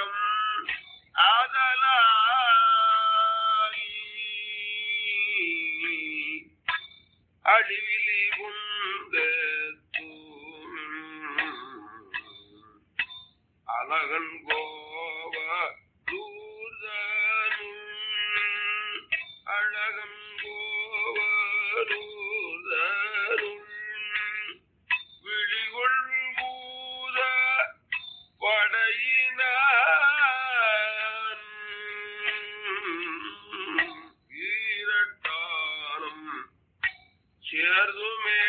ஆயிரம் ஆதலாய் அழிவிலி உந்த அழகன் கோவ தூர்தனும் அழகன் கோவ தூர்தனும் விழிகொள் பூத படையினான் வீரட்டானம் சேர்துமே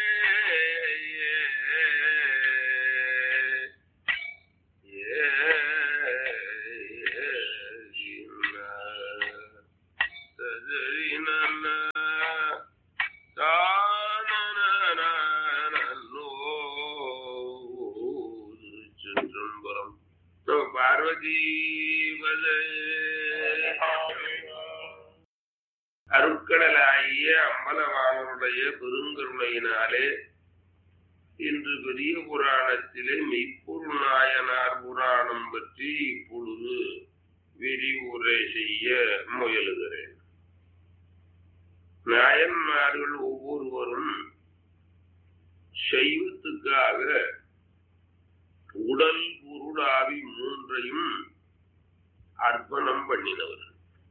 சிதம்பரம் பார்வதி அருட்கடலாகிய அம்பலவாணருடைய பெருங்கருணையினாலே இன்று பெரிய புராணத்திலே மெய்ப்பொருள் நாயனார் புராணம் பற்றி இப்பொழுது விரிவுரை செய்ய முயலுகிறேன் நாயன்மார்கள் ஒவ்வொருவரும் சைவத்துக்காக உடல் பொருளாவி மூன்றையும் அர்ப்பணம் பண்ணினவர்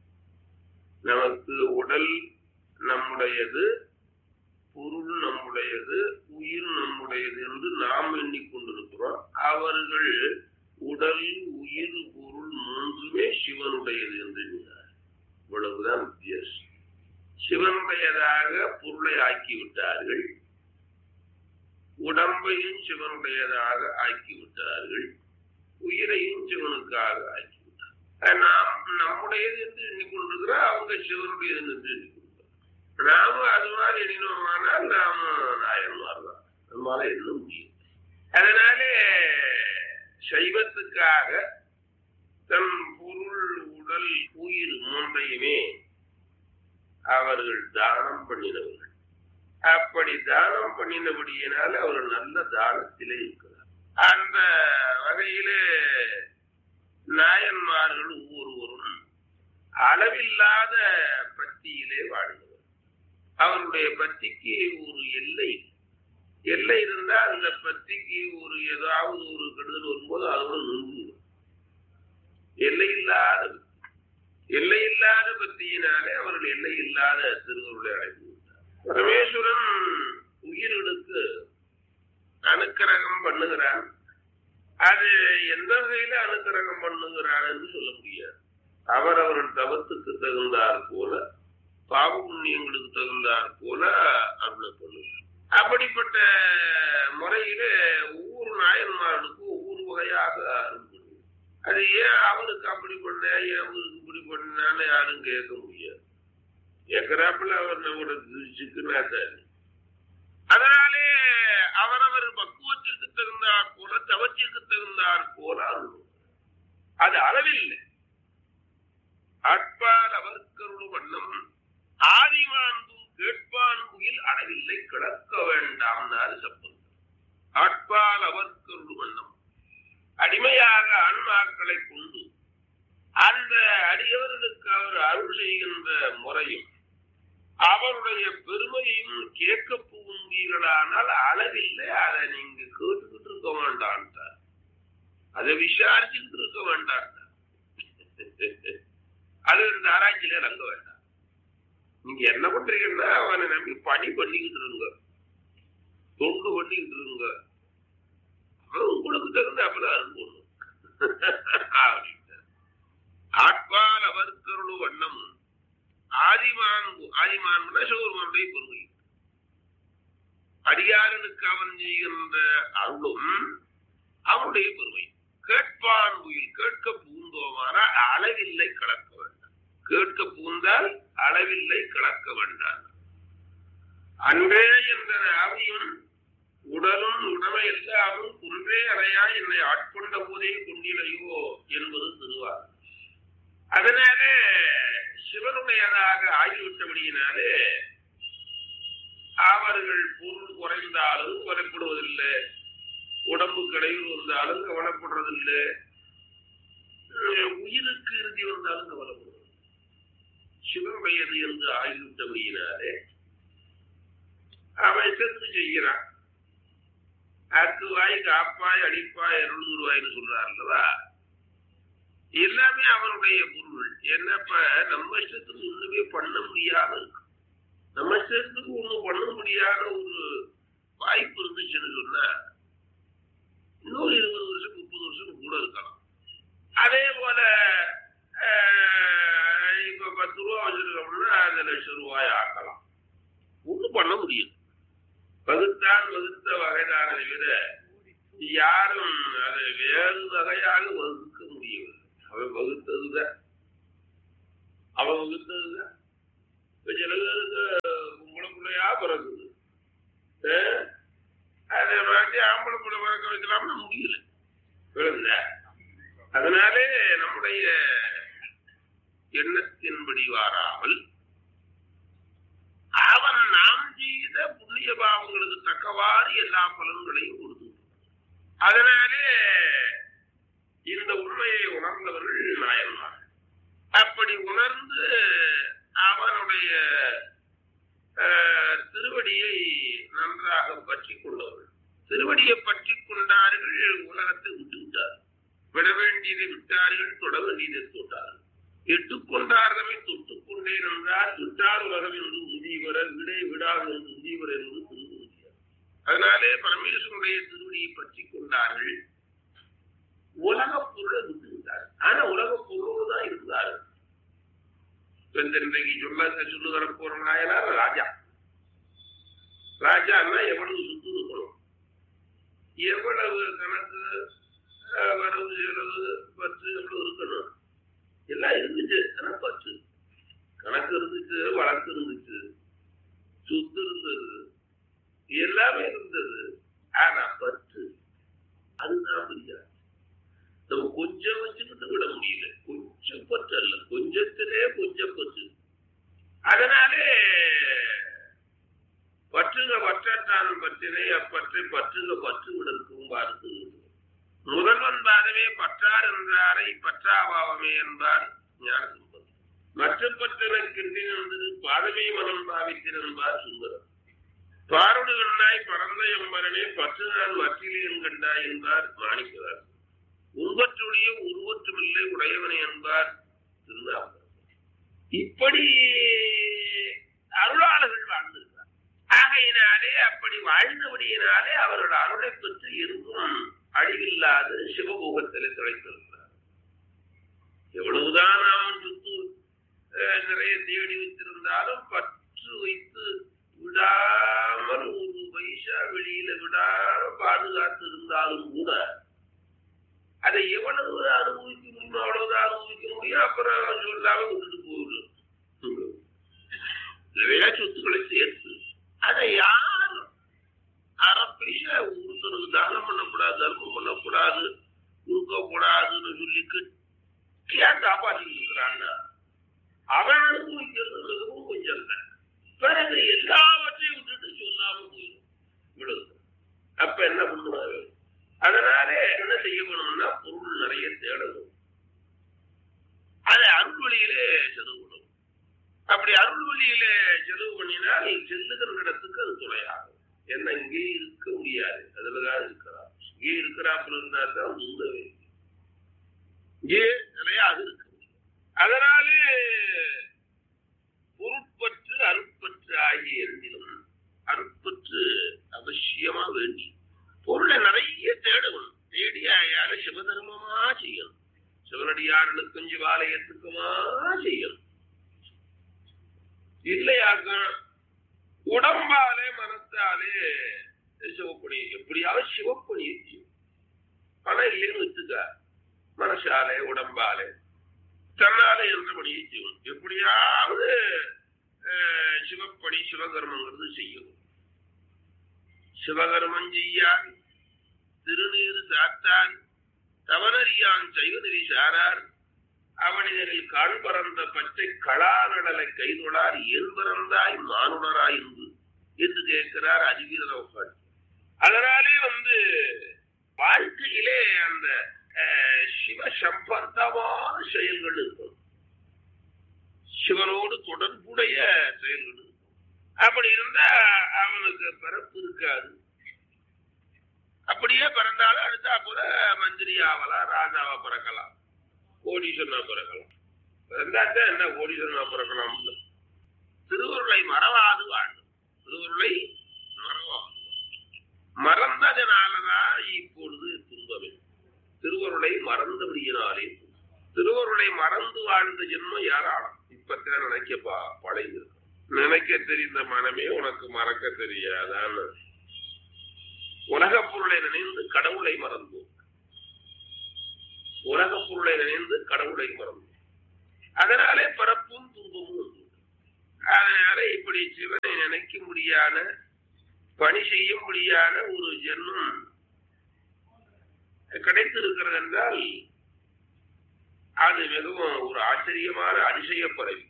நமக்கு உடல் நம்முடையது பொருள் நம்முடையது உயிர் நம்முடையது என்று நாம் எண்ணிக்கொண்டிருக்கிறோம் அவர்கள் உடல் உயிர் பொருள் மூன்றுமே சிவனுடையது என்று எண்ணினார் இவ்வளவுதான் வித்தியாசம் சிவனுடையதாக பொருளை ஆக்கிவிட்டார்கள் உடம்பையும் சிவனுடையதாக ஆக்கிவிட்டார்கள் உயிரையும் சிவனுக்காக ஆக்கிவிட்டார் நாம் நம்முடையது என்று எண்ணிக்கொண்டிருக்கிறோம் அவங்க சிவனுடையது என்று எண்ணிக்கொண்டிருக்கிறோம் நாம அது மாதிரி எண்ணினோமானால் நாம நாயன்மார் தான் நம்மளால எண்ண முடியும் அதனாலே சைவத்துக்காக தன் பொருள் உடல் உயிர் மூன்றையுமே அவர்கள் தானம் பண்ணினவர்கள் அப்படி தானம் பண்ணினபடியினால் அவர் நல்ல தானத்திலே இருக்கிறார் அந்த வகையிலே நாயன்மார்கள் ஒவ்வொருவரும் அளவில்லாத பத்தியிலே வாழ்ந்தவர் அவருடைய பத்திக்கு ஒரு எல்லை எல்லை இருந்தா அந்த பத்திக்கு ஒரு ஏதாவது ஒரு கெடுதல் வரும்போது அதோட நின்று எல்லை இல்லாத எல்லை இல்லாத பத்தியினாலே அவர்கள் எல்லை இல்லாத திருவருளை அடைந்து விட்டார் பரமேஸ்வரன் உயிர்களுக்கு அனுக்கிரகம் பண்ணுகிறான் அது எந்த வகையில அனுக்கிரகம் பண்ணுகிறான் என்று சொல்ல முடியாது அவரவர்கள் தவத்துக்கு தகுந்தார் போல பாவ புண்ணியங்களுக்கு தகுந்தார் போல அருளை பண்ணுகிறார் அப்படிப்பட்ட முறையில ஒவ்வொரு நாயன்மார்களுக்கும் ஒவ்வொரு வகையாக அருள் பண்ணுவார் அது ஏன் அவருக்கு அப்படி பண்ண ஏன் அவருக்கு இப்படி பண்ணான்னு யாரும் கேட்க முடியாது கேட்கிறாப்புல அவர் நம்மளோட சிக்குனா தான் அதனாலே அவரவர் பக்குவத்திற்கு தகுந்தார் போல தவத்திற்கு தகுந்தார் போல அருள் அது அளவில்லை அட்பால் அவர்க்கருள் வண்ணம் ஆதிமான்பும் கேட்பான்புயில் அளவில்லை கிடக்க வேண்டாம் சப்பல் அட்பால் அவர்க்கருள் வண்ணம் அடிமையாக ஆன்மாக்களை கொண்டு அந்த அடியவர்களுக்கு அவர் அருள் செய்கின்ற முறையும் அவருடைய பெருமையும் கேட்க புகுந்தீர்களானால் அளவில்லை அதை நீங்க கேட்டுக்கிட்டு இருக்க வேண்டான்ட்டார் அதை விசாரிச்சுக்கிட்டு இருக்க வேண்டான்ட்டார் அது இந்த ஆராய்ச்சியில இறங்க வேண்டாம் நீங்க என்ன பண்றீங்கன்னா அவனை நம்பி பணி பண்ணிக்கிட்டு இருங்க தொண்டு பண்ணிக்கிட்டு இருங்க அவன் உங்களுக்கு தகுந்த அப்பதான் அனுப்பணும் அப்படின்ட்டார் ஆட்பால் அவர்க்கருளு வண்ணம் ஆதிமான் ஆதிமான் சிவருமனுடைய பொறுமை அடியாரனுக்கு அவன் செய்கின்ற அருளும் அவனுடைய பொறுமை கேட்பான் உயிர் கேட்க பூந்தோமான அளவில்லை கலக்க வேண்டாம் கேட்க பூந்தால் அளவில்லை கலக்க வேண்டாம் அன்றே என்ற ஆவியும் உடலும் உடமை எல்லாமும் குன்றே அறையா என்னை ஆட்கொண்ட போதே கொண்டிலையோ என்பது திருவார் அதனாலே சிவனுடையதாக ஆகிவிட்டபடியினாலே அவர்கள் பொருள் குறைந்தாலும் குறைப்படுவதில்லை உடம்பு கடையில் வந்தாலும் கவலைப்படுறதில்லை அவன் உயிருக்கு இறுதி வந்தாலும் கவலைப்படுவான் சிவன் வயது என்று ஆகிவிட்டபடியினாலே அவன் செத்து செய்கிறான் அக்குவாய் காப்பாய் அடிப்பாய் அருள் ரூபாய்னு சொல்றார் அல்லவா எல்லாமே அவனுடைய பொருள் என்னப்ப நம்ம இஷ்டத்துக்கு ஒண்ணுமே பண்ண முடியாத இருக்கு நம்ம இஷ்டத்துக்கு ஒண்ணும் பண்ண முடியாத ஒரு வாய்ப்பு இருந்துச்சுன்னு சொன்னா இன்னொரு இருபது வருஷம் முப்பது வருஷம் கூட இருக்கலாம் அதே போல ஆஹ், இப்ப பத்து ரூபா வச்சிருக்கோம்னா அந்த லட்சம் ரூபாய் ஆக்கலாம் ஒண்ணும் பண்ண முடியும் வகுத்தான் வகுத்த வகைதானதை விட யாரும் அதை வேறு வகையாக வகுக்க முடியவில்லை அவன் வகுத்ததுதான் அவன் வகுத்ததுதான் இப்ப சில பேருக்கு பொம்பளை பிள்ளையா பிறகுது ஆஹ், அதை மாற்றி ஆம்பளை பிள்ளை பிறக்க வைக்கலாம்னு முடியல விழுந்த அதனாலே நம்முடைய எண்ணத்தின்படி வாராமல் அவன் நாம் செய்த புண்ணிய பாவங்களுக்கு தக்கவாறு எல்லா பலன்களையும் கொடுத்து அதனாலே இந்த உண்மையை உணர்ந்தவர்கள் நாயன்மார் அப்படி உணர்ந்து அவனுடைய அஹ், திருவடியை நன்றாக பற்றி கொண்டவர்கள் திருவடியை பற்றி கொண்டார்கள் உலகத்தை விட்டு விட்டார்கள் விட வேண்டியதை விட்டார்கள் தொட வேண்டியதை தொட்டார்கள் எட்டுக்கொண்டார்தமை தொட்டுக் கொண்டேன் என்றால் விட்டார் உலகம் என்று உதீவர விடை விடாது என்று உதீவர் என்று திருவுறுதியார் அதனாலே பரமேஸ்வருடைய திருவடியை பற்றி கொண்டார்கள் உலகப் பொருளை விட்டு விட்டார்கள் ஆனா உலகப் பொருளோடு தான் இருந்தார்கள் இப்ப இந்த இன்றைக்கு சொல்ல சொல்லு தர போற நாயனார் ராஜா ராஜான்னா எவ்வளவு சுத்து இருக்கணும் எவ்வளவு கணக்கு அஹ், வரவு செலவு பத்து எவ்வளவு இருக்கணும் எல்லாம் இருந்துச்சு ஆனா பத்து கணக்கு இருந்துச்சு வழக்கு இருந்துச்சு சொத்து இருந்தது எல்லாமே இருந்தது ஆனா பத்து அதுதான் புரியாது நம்ம கொஞ்சம் வச்சுக்கிட்டு விட முடியல கொஞ்சம் பற்று அல்ல கொஞ்சத்திலே கொஞ்சம் பற்று அதனாலே பற்றுக பற்றத்தான் பற்றினை அப்பற்றை பற்றுக பற்று விடற்கும் பார்த்து முதல்வன் பாதமே பற்றார் என்றாரை பற்றாபாவமே என்பார் ஞான சம்பந்தம் மற்ற பற்றனக்கின்றி வந்தது பாதமே மனம் பாவித்திருந்தார் சுந்தரம் பாருடு கண்டாய் பரந்த எம்பரனே பற்று நான் மற்றிலே கண்டாய் என்பார் மாணிக்கிறார் உருவற்றுடைய உருவற்றுமில்லை உடையவனை என்பார் திருநாவுக்கரசர் இப்படி அருளாளர்கள் வாழ்ந்திருக்கிறார் ஆகையினாலே அப்படி வாழ்ந்தபடியினாலே அவரோட அருளை பெற்று எங்கும் அழிவில்லாது சிவபோகத்திலே துளைத்திருக்கிறார் எவ்வளவுதான் நாம் சுத்து அஹ், நிறைய தேடி வைத்திருந்தாலும் பற்று வைத்து விடாமல் ஒரு பைசா வெளியில விடாம பாதுகாத்து இருந்தாலும் கூட அதை எவ்வளவு அனுபவிக்க முடியுமோ அவ்வளவுதான் அனுபவிக்க முடியும் அப்புறம் சொல்லாம விட்டுட்டு போயிடும் நிறைய சொத்துக்களை சேர்த்து அதை யாரும் அரை பைசா ஒருத்தருக்கு தானம் பண்ணக்கூடாது தர்மம் பண்ணக்கூடாது கொடுக்கக்கூடாதுன்னு சொல்லி கட்டியா காப்பாற்றிட்டு இருக்கிறான்னா அவன் அனுபவிக்கிறது மிகவும் கொஞ்சம் தான் பிறகு எல்லாவற்றையும் விட்டுட்டு சொல்லாம போயிடும் விடுது அப்ப என்ன பண்ணுவாரு அதனால என்ன செய்யணும்னா பொருள் நிறைய தேடணும் அதை அருள் வழியிலே செலவு பண்ணணும் அப்படி அருள் வழியிலே செலவு பண்ணினால் செல்லுகிற இடத்துக்கு அது துணையாகும் என்ன இங்கே இருக்க முடியாது அதுலதான் இருக்கிறார் இங்கே இருக்கிறாப்புல இருந்தா தான் முந்தவே இங்கே நிலையாக இருக்க முடியும் அதனாலே பொருட்பற்று அருட்பற்று ஆகிய இரண்டிலும் அருட்பற்று அவசியமா வேண்டி பொருளை நிறைய தேடணும் தேடி ஆயால சிவதர்மமா செய்யணும் சிவனடியார்களுக்கும் சிவாலயத்துக்குமா செய்யணும் இல்லையாக்க உடம்பாலே மனத்தாலே சிவப்பணி எப்படியாவது சிவப்பணி செய்யும் பணம் இல்லைன்னு வச்சுக்க மனசாலே உடம்பாலே தன்னாலே என்ற பணியை செய்யணும் எப்படியாவது அஹ், சிவப்பணி சிவகர்மங்கிறது செய்யணும் சிவகர்மம் செய்யான் திருநீறு சாத்தான் தவனறியான் செய்வநெறி சாரார் அவனிதனில் காண் பறந்த பச்சை களாநடலை கைதொழார் ஏன் பிறந்தாய் மானுடராய் என்று என்று கேட்கிறார் அறிவீரர் அதனாலே வந்து வாழ்க்கையிலே அந்த அஹ், சிவ சம்பந்தமான செயல்கள் இருக்கும் சிவனோடு தொடர்புடைய செயல்கள் இருக்கும் அப்படி இருந்தா அவனுக்கு பிறப்பு இருக்காது அப்படியே பிறந்தாலும் அடுத்தா கூட மந்திரி ஆகலாம் ராஜாவா பிறக்கலாம் கோடீஸ்வரனா பிறக்கலாம் பிறந்தாத்தான் என்ன கோடீஸ்வரனா பிறக்கலாம் திருவருளை மறவாது வேண்டும் திருவருளை மறவாது மறந்ததினாலதான் இப்பொழுது துன்பமே திருவருளை மறந்தபடியினாலே திருவருளை மறந்து வாழ்ந்த ஜென்மம் ஏராளம் இப்பத்தான் நினைக்கப்பா பழகி நினைக்க தெரிந்த மனமே உனக்கு மறக்க தெரியாதான்னு உலகப் பொருளை நினைந்து கடவுளை மறந்தோம் உலகப் பொருளை நினைந்து கடவுளை மறந்தோம் அதனாலே பிறப்பும் துன்பமும் உண்டு. அதனால இப்படி சிவனை நினைக்க முடியாத பணி செய்ய முடியாத ஒரு ஜென்மம் கிடைத்திருக்கிறது என்றால் அது மிகவும் ஒரு ஆச்சரியமான அதிசய பறவை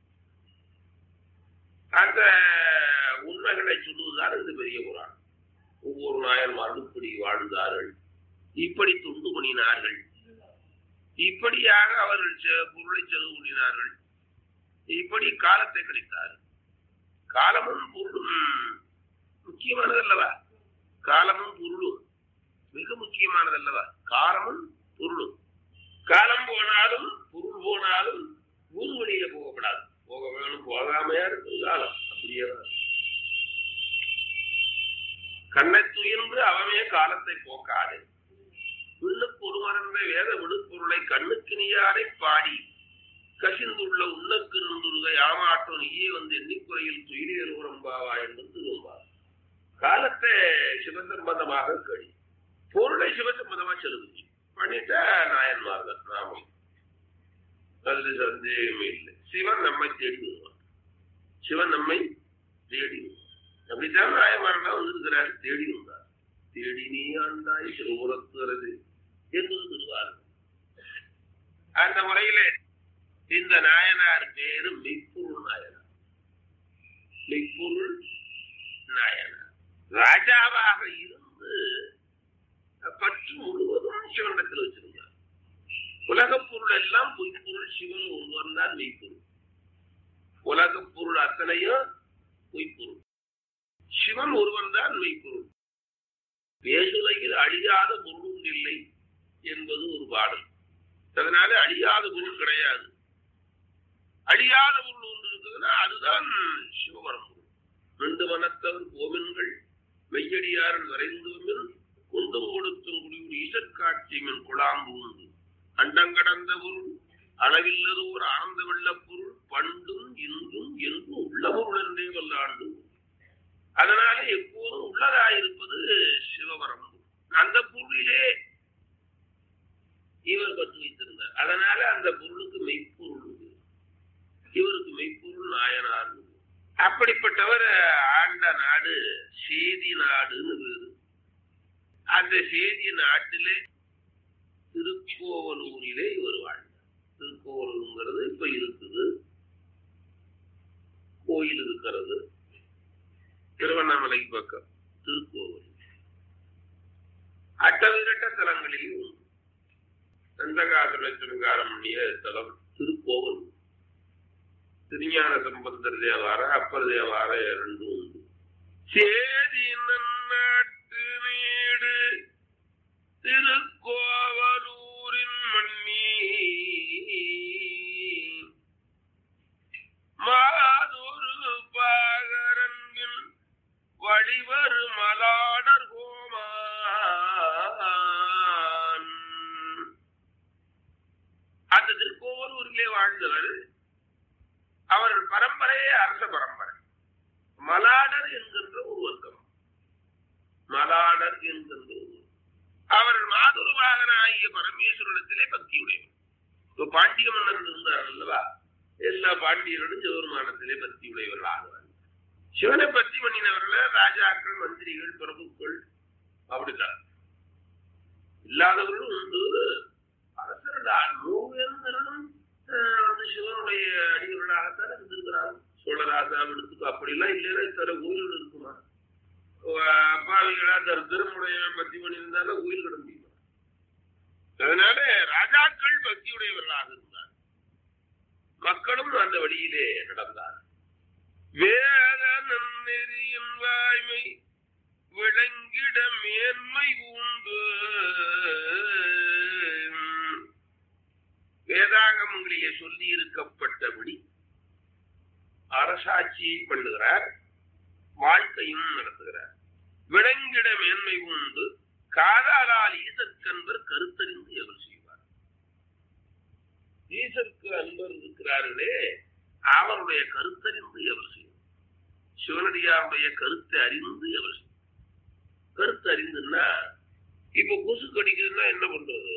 அந்த உண்மைகளை சொல்லுவதுதான் இந்த பெரிய குரான் ஒவ்வொரு நாயன்மாரும் இப்படி வாழ்ந்தார்கள் இப்படி துண்டு பண்ணினார்கள் இப்படியாக அவர்கள் செ- பொருளை செலவு பண்ணினார்கள் இப்படி காலத்தை கழித்தார்கள் காலமும் பொருளும் முக்கியமானதல்லவா காலமும் பொருளும் மிக முக்கியமானதல்லவா காலமும் பொருளும் காலம் போனாலும் பொருள் போனாலும் ஊர் வழியே போகக்கூடாது போக வேணும் போகாமையா இருக்கு காலம் அப்படியே தான். கண்ணை துயின்று அவமே காலத்தை போக்காது விண்ணுக்கு ஒரு மறந்த வேத விழுப்பொருளை கண்ணுக்கு நீயாரை பாடி கசிந்துள்ள உள்ளக்கு இருந்துருக யாமாட்டம் நீயே வந்து எண்ணிக்குறையில் துயிலேறு உரம்பாவா என்று திரும்பார் காலத்தை சிவசம்பந்தமாக கழி பொருளை சிவசம்பந்தமா செலுத்தி பண்ணிட்டா நாயன்மார்கள் நாமம் அதுல சந்தேகமே இல்லை சிவன் நம்மை தேடி வருவான் சிவன் நம்மை தேடி வருவான் அப்படித்தான் நாயன்மாரெல்லாம் வந்திருக்கிறார் தேடி வந்தார் தேடி நீ ஆண்டாய் சிறுபுறத்துறது என்பது திருவாரூர் அந்த முறையிலே இந்த நாயனார் பேரு மெய்ப்பொருள் நாயனார் மெய்ப்பொருள் நாயனார் ராஜாவாக இருந்து பற்று முழுவதும் சிவனிடத்தில் வச்சிருந்தார் உலகப் பொருள் எல்லாம் பொய்ப்பொருள் சிவன் ஒருவன் தான் மெய்ப்பொருள் உலகப் பொருள் அத்தனையும் பொய்ப்பொருள் சிவன் ஒருவன் தான் மெய்ப்பொருள் பேசுலகில் அழியாத பொருளும் இல்லை என்பது ஒரு பாடல் அதனால அழியாத பொருள் கிடையாது அழியாத பொருள் ஒன்று இருக்குதுன்னா அதுதான் சிவபரம் பொருள் ரெண்டு மனத்தவர் கோவின்கள் மெய்யடியாரன் வரைந்துமின் குண்டும் கொடுத்தும் குடியுள் ஈசற்காட்சியமின் குழாம்பு உண்டு அண்டங்கடந்த பொருள் அளவில்லது ஒரு ஆனந்த வெள்ளப் பொருள் பண்டும் இன்றும் என்றும் உள்ள பொருள் என்றே வல்லாண்டு அதனால எப்போதும் உள்ளதாயிருப்பது சிவபரம் அந்த பொருளிலே இவர் பற்று வைத்திருந்தார் அதனால அந்த பொருளுக்கு மெய்ப்பொருள் உண்டு. இவருக்கு மெய்ப்பொருள் நாயனார் உண்டு. அப்படிப்பட்டவர் ஆண்ட நாடு சேதி நாடுன்னு பேரு அந்த சேதி நாட்டிலே திருக்கோவலூரிலே இவர் வாழ்ந்தார் திருக்கோவலூருங்கிறது இப்ப இருக்குது கோயில் இருக்கிறது திருவண்ணாமலைக்கு பக்கம் திருக்கோவில் அட்டவிரட்ட தலங்களில் உண்டு சந்தகாசுர சிருங்காரமணிய தலம் திருக்கோவில் திருஞான சம்பந்தர் தேவார அப்பர் தேவார இரண்டும் உண்டு சேதி நன்னாட்டு வீடு திருக்கோவலூரின் மண்ணி மாதொரு பாகரன்பின் வழிவரு மலாடர் கோமான் அந்த திருக்கோவலூரிலே வாழ்ந்தவர் அவர்கள் பரம்பரையே அரச பரம்பரை மலாடர் என்கின்ற ஒரு வர்க்கம் மலாடர் என்கின்ற ஒரு வர்க்கம். அவர்கள் மாதுரு வாகன ஆகிய பரமேஸ்வரத்திலே பக்தியுடையவர் இப்போ பாண்டிய மன்னர்கள் இருந்தார் அல்லவா எல்லா பாண்டியர்களும் சிவபெருமானத்திலே பக்தி உடையவர்கள் ஆகுவார்கள் சிவனை பக்தி பண்ணினவர்கள ராஜாக்கள் மந்திரிகள் பிரபுக்கள் அப்படித்தான் இல்லாதவர்களும் உண்டு அரசர்கள் மூவேந்தர்களும் அஹ், வந்து சிவனுடைய அடிகளாகத்தான் இருந்திருக்கிறாங்க சோழராசா விடுத்துக்கு அப்படிலாம் இல்லைன்னா இத்தனை கோயில்கள் இருக்குமா அஹ், அப்பாவிகளா தரித்திரமுடைய பக்தி பண்ணியிருந்தாலும் கோயில் கிட முடியுமா அதனால ராஜாக்கள் பக்தியுடையவர்களாக இருந்தார் மக்களும் அந்த வழியிலே நடந்தார் வேத நன்னெறியின் வாய்மை விளங்கிட மேன்மை உண்டு வேதாகமங்களிலே சொல்லி இருக்கப்பட்டபடி அரசாட்சி பண்ணுகிறார் வாழ்க்கையும் நடத்துகிறார் விளங்கிட மேன்மை உண்டு காதாலால் ஈசற்கன்பர் கருத்தறிந்து எவர் செய்வார் ஈசற்கு அன்பர் இருக்கிறார்களே அவருடைய கருத்தறிந்து எவர் செய்வார் சிவனடியாருடைய கருத்தை அறிந்து எவர் செய்வார் கருத்து அறிந்துன்னா இப்ப கொசு கடிக்குதுன்னா என்ன பண்றது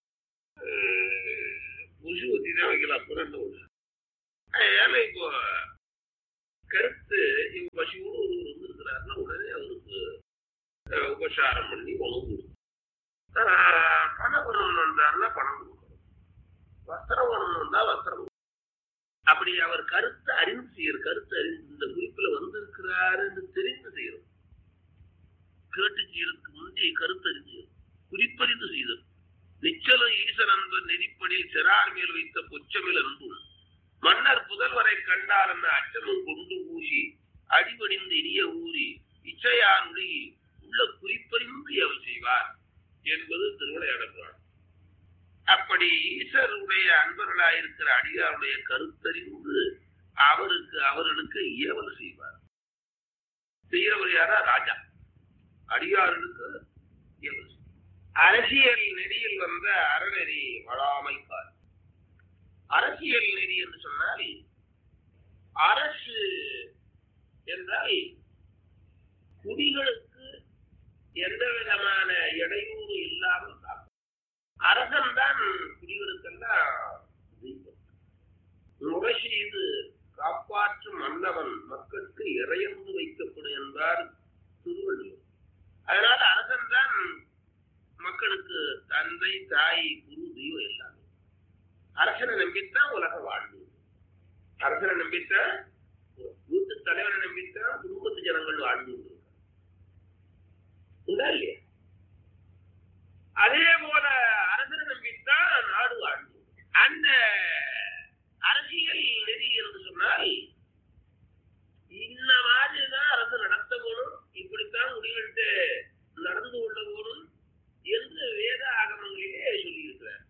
கொசு ஊத்தி தான் வைக்கலாம் அப்புறம் என்ன ஒண்ணு ஏன்னா இப்போ கருத்து இவ பசுவோடு ஒருவர் வந்திருக்கிறாருன்னா உடனே அவருக்கு உபசாரம் பண்ணி உணவு கொடுக்கும் பணம் வேணும்னு வந்தாருன்னா பணம் கொடுக்கணும் வஸ்திரம் வேணும்னு வந்தா வஸ்திரம் அப்படி அவர் கருத்தை அறிந்து செய்யற கருத்து அறிந்து இந்த குறிப்புல வந்திருக்கிறாருன்னு தெரிந்து செய்யணும் கேட்டு செய்யறதுக்கு முந்தைய கருத்தறிந்து குறிப்பறிந்து செய்தல் நிச்சலம் ஈசன் அன்பர் நெறிப்படியில் சிறார் மேல் வைத்த பொச்சமில் அன்பும் மன்னர் புதல்வரை கண்டால் என்ற அச்சமும் கொண்டு ஊசி அடிபடிந்து இனிய ஊறி இச்சையார் உருகி உள்ள குறிப்பறிந்து அவர் செய்வார் என்பது திருவிளையாடல் அப்படி ஈஸ்வருடைய அன்பர்களாயிருக்கிற அடியாருடைய கருத்தறிந்து அவருக்கு அவர்களுக்கு ஏவல் செய்வார் செய்யறவர் யாரா ராஜா அடியார்களுக்கு ஏவல் அரசியல் நெறியில் வந்த அறநெறி வளாமைக்கார் அரசியல் நெறி என்று சொன்னால் அரசு என்றால் குடிகளுக்கு எந்த விதமான இடையூறு இல்லாமல் காக்கும் அரசன் தான் குடிகளுக்கெல்லாம் தெய்வம் முறை செய்து காப்பாற்றும் மன்னவன் மக்களுக்கு இறையந்து வைக்கப்படும் என்றார் திருவள்ளுவர் அதனால அரசன் தான் மக்களுக்கு தந்தை தாய் குரு தெய்வம் எல்லாமே அரசனை நம்பித்தான் உலக வாழ்வு அரசனை நம்பித்தான் வீட்டு தலைவரை நம்பித்தான் குடும்பத்து ஜனங்கள் வாழ்ந்து இல்லையா அதே போல அரசனை நம்பித்தான் நாடு வாழ்ந்து அந்த அரசியல் நெறி என்று சொன்னால் இந்த மாதிரிதான் அரசு நடத்த போகணும் இப்படித்தான் முடிவெடுத்து நடந்து கொள்ள போகணும் என்று வேத ஆகமங்களிலே சொல்லியிருக்கிறார்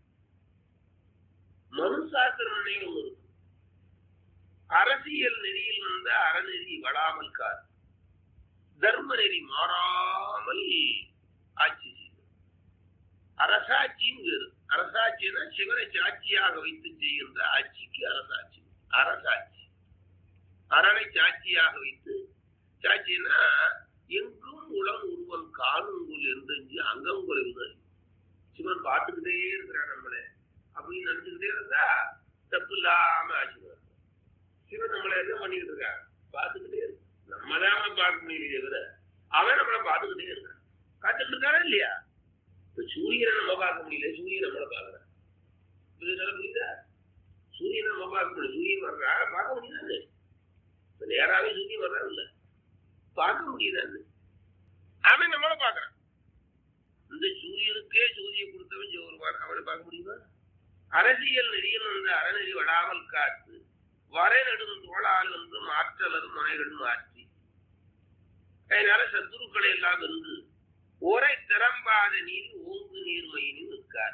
மனு சாஸ்திரம் ஒன்று இருக்கு அரசியல் நெறியில் வந்த அறநெறி வளாமல் கார் தர்ம நெறி மாறாமல் ஆட்சி செய்யும் அரசாட்சியும் வேறு அரசாட்சினா சிவனை சாட்சியாக வைத்து செய்கின்ற ஆட்சிக்கு அரசாட்சி அரசாட்சி அரணை சாட்சியாக வைத்து சாட்சினா எங்கும் உளம் ஒருவன் காணுங்குள் என்றெஞ்சு அங்கம் குறைவு சிவன் பார்த்துக்கிட்டே இருக்கிறான் நம்மளே அப்படின்னு நினைச்சுக்கிட்டே இருந்தா தப்பு இல்லாம ஆச்சுவார் சிவன் நம்மளை என்ன பண்ணிக்கிட்டு இருக்கான் பார்த்துக்கிட்டே இருக்கு நம்ம தான் பார்க்க முடியலையே தவிர அவன் நம்மளை பார்த்துக்கிட்டே இருக்கான் பார்த்துக்கிட்டு இருக்கானா இல்லையா இப்ப சூரியனை நம்ம பார்க்க முடியல சூரியன் நம்மளை பார்க்கறான் இதனால புரியுதா சூரியனை நம்ம பார்க்க முடியல சூரியன் வர்றா பார்க்க முடியாது இப்ப நேராவே சூரியன் வர்றான் இல்ல பார்க்க முடியுதான்னு அவன் நம்மளை பார்க்கறான் இந்த சூரியனுக்கே சூரிய கொடுத்தவன் ஜோருவான் அவனை பார்க்க முடியுமா அரசியல் நெறியில் வந்து அறநெறி வடாமல் காத்து வரை நெடும் தோளால் வந்து மாற்றலரும் முனைகள் மாற்றி அதனால சத்துருக்களை எல்லாம் இருந்து ஒரே திறம்பாத நீர் ஓங்கு நீர்மையினு நிற்கார்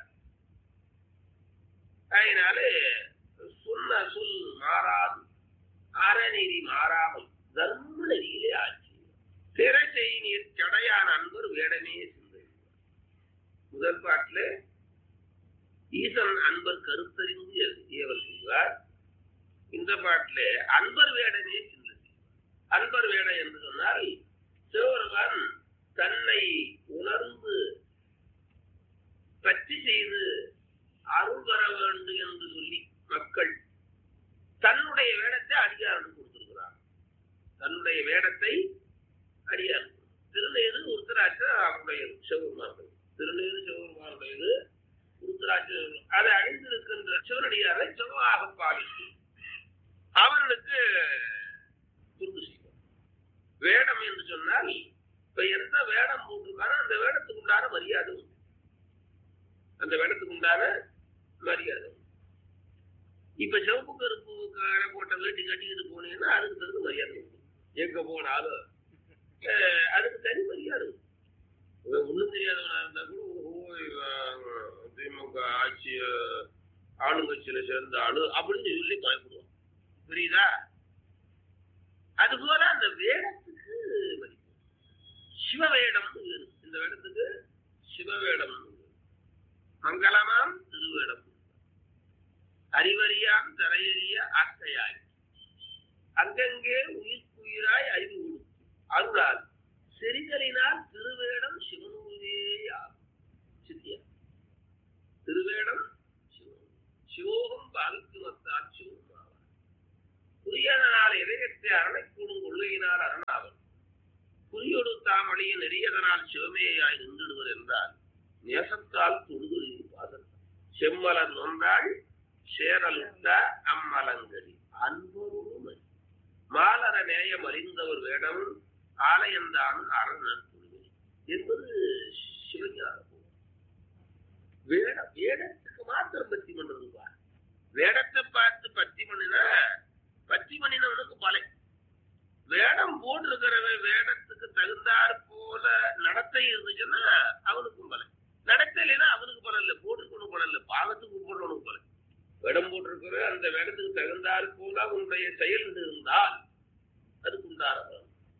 அதனால சொன்ன சொல் மாறாது அறநெறி மாறாமல் தர்ம நெறியிலே ஆட்சி திரை செய்நீர் சடையான அன்பர் வேடமே சிந்தை முதல் பாட்டுல ஈசன் அன்பர் கருத்தறிந்து ஏவல் செய்வார் இந்த பாட்டில அன்பர் வேடமே சிந்தை அன்பர் வேடம் என்று சொன்னால் சிவபெருமான் தன்னை உணர்ந்து பற்றி செய்து அருள் வர வேண்டும் என்று சொல்லி மக்கள் தன்னுடைய வேடத்தை அடியாருக்கு கொடுத்திருக்கிறார் தன்னுடைய வேடத்தை அடியார் திருநேரு உருத்தராட்சர் அவருடைய சிவபெருமான் திருநேரு சிவபெருமானுடையது உருத்தராட்சர் அதை அணிந்திருக்கின்ற சிவனடியாரை சிவமாக பாவித்து அவர்களுக்கு துண்டு செய்வார் வேடம் என்று சொன்னால் இப்ப எந்த வேடம் போட்டிருக்காரோ அந்த வேடத்துக்கு உண்டான மரியாதை உண்டு அந்த வேடத்துக்கு உண்டான மரியாதை இப்ப சிவப்பு கருப்பு கரை போட்ட வேட்டி கட்டிக்கிட்டு போனீங்கன்னா அதுக்கு தகுந்த மரியாதை உண்டு எங்க போனாலும் அஹ், அதுக்கு தனி மரியாதை உண்டு. இவன் ஒண்ணும் தெரியாதவனா இருந்தா கூட ஓ இவன் திமுக ஆட்சி அஹ், ஆளுங்கட்சியில சேர்ந்த ஆளு அப்படின்னு சொல்லி பயப்படுவான் புரியுதா அதுபோல அந்த வேடத்துக்கு மதிப்பு சிவவேடம் இந்த வேடத்துக்கு சிவவேடம் மங்களமாம் திருவேடம் அறிவறியாம் தரையறிய ஆசையாய் அங்கங்கே உயிர்க்குயிராய் அறிவு கொடுக்கும் அருளால் செறிதலினால் திருவேடம் சிவனுவேயாகும் சித்தியா திருவேடம் சிவன் சிவோகம் பாவித்து வந்தால் சிவன் ஆவார் புரியதனால் இதயத்தை அரணைக்கூடும் கொள்கையினால் அரணாவன் புரியொடு தாமளிய நெறியதனால் சிவமேயாய் நின்றுடுவர் என்றால் நேசத்தால் தொடுதலின் பாதம் செம்மலன் நொந்தாள் சேரலுத்த அம்மலங்கரி அன்போடு மாலர நேயம் அறிந்தவர் வேடம் ஆலயந்தான் அரண் துணிவை என்பது சிவஞான வேட வேடத்துக்கு மாத்திரம் பத்தி பண்றது பார் வேடத்தை பார்த்து பத்தி பண்ணினா பத்தி பண்ணினவனுக்கு பலை வேடம் போட்டிருக்கிறவன் வேடத்துக்கு தகுந்தாற் போல நடத்தை இருந்துச்சுன்னா அவனுக்கும் பலன் நடத்தை இல்லைன்னா அவனுக்கு பலன் இல்லை போட்டிருக்கணும் பலன் இல்லை பாவத்துக்கு போடுறவனுக்கு பலன் வேடம் போட்டிருக்கிற அந்த வேடத்துக்கு தகுந்தாற் போல அவனுடைய செயல் இருந்தால் அதுக்கு உண்டான பலன்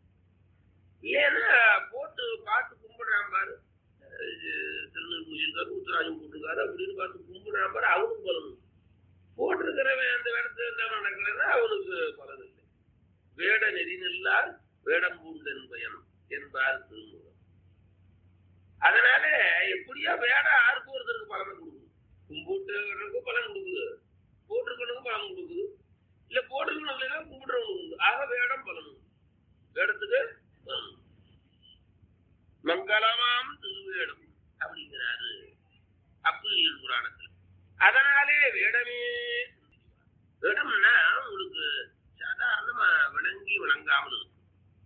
ஏன்னா போட்டு பார்த்து கும்பிடுறான் பாரு அஹ் திருநெல் பூசிருக்காரு உத்தராஜம் போட்டிருக்காரு அப்படின்னு பார்த்து கும்பிடுறான் பாரு அவனுக்கு பலன் உண்டு. போட்டிருக்கிறவன் அந்த வேடத்தை என்ன நடக்கிறதா அவனுக்கு பலன் இல்லை வேட நெறி நில்லார் வேடம் பூண்டன் பயன் என்பார் திருமுகம் அதனால எப்படியா வேடம் ஆருக்கு ஒருத்தருக்கு பலனை கொடுக்குது கும்பிட்டுறதுக்கும் பலன் கொடுக்குது போட்டிருக்கணுக்கும் பலன் கொடுக்குது இல்ல போட்டிருக்கணும் இல்லைன்னா கும்பிடுறவனுக்கு உண்டு ஆக வேடம் பலன் உண்டு வேடத்துக்கு பலன் உண்டு. மங்களமாம் திருவேடம் அப்படிங்கிறாரு அப்புலியல் புராணத்துல அதனாலே வேடமே வேடம்னா உங்களுக்கு சாதாரணமா விளங்கி விளங்காமல் இருக்கும்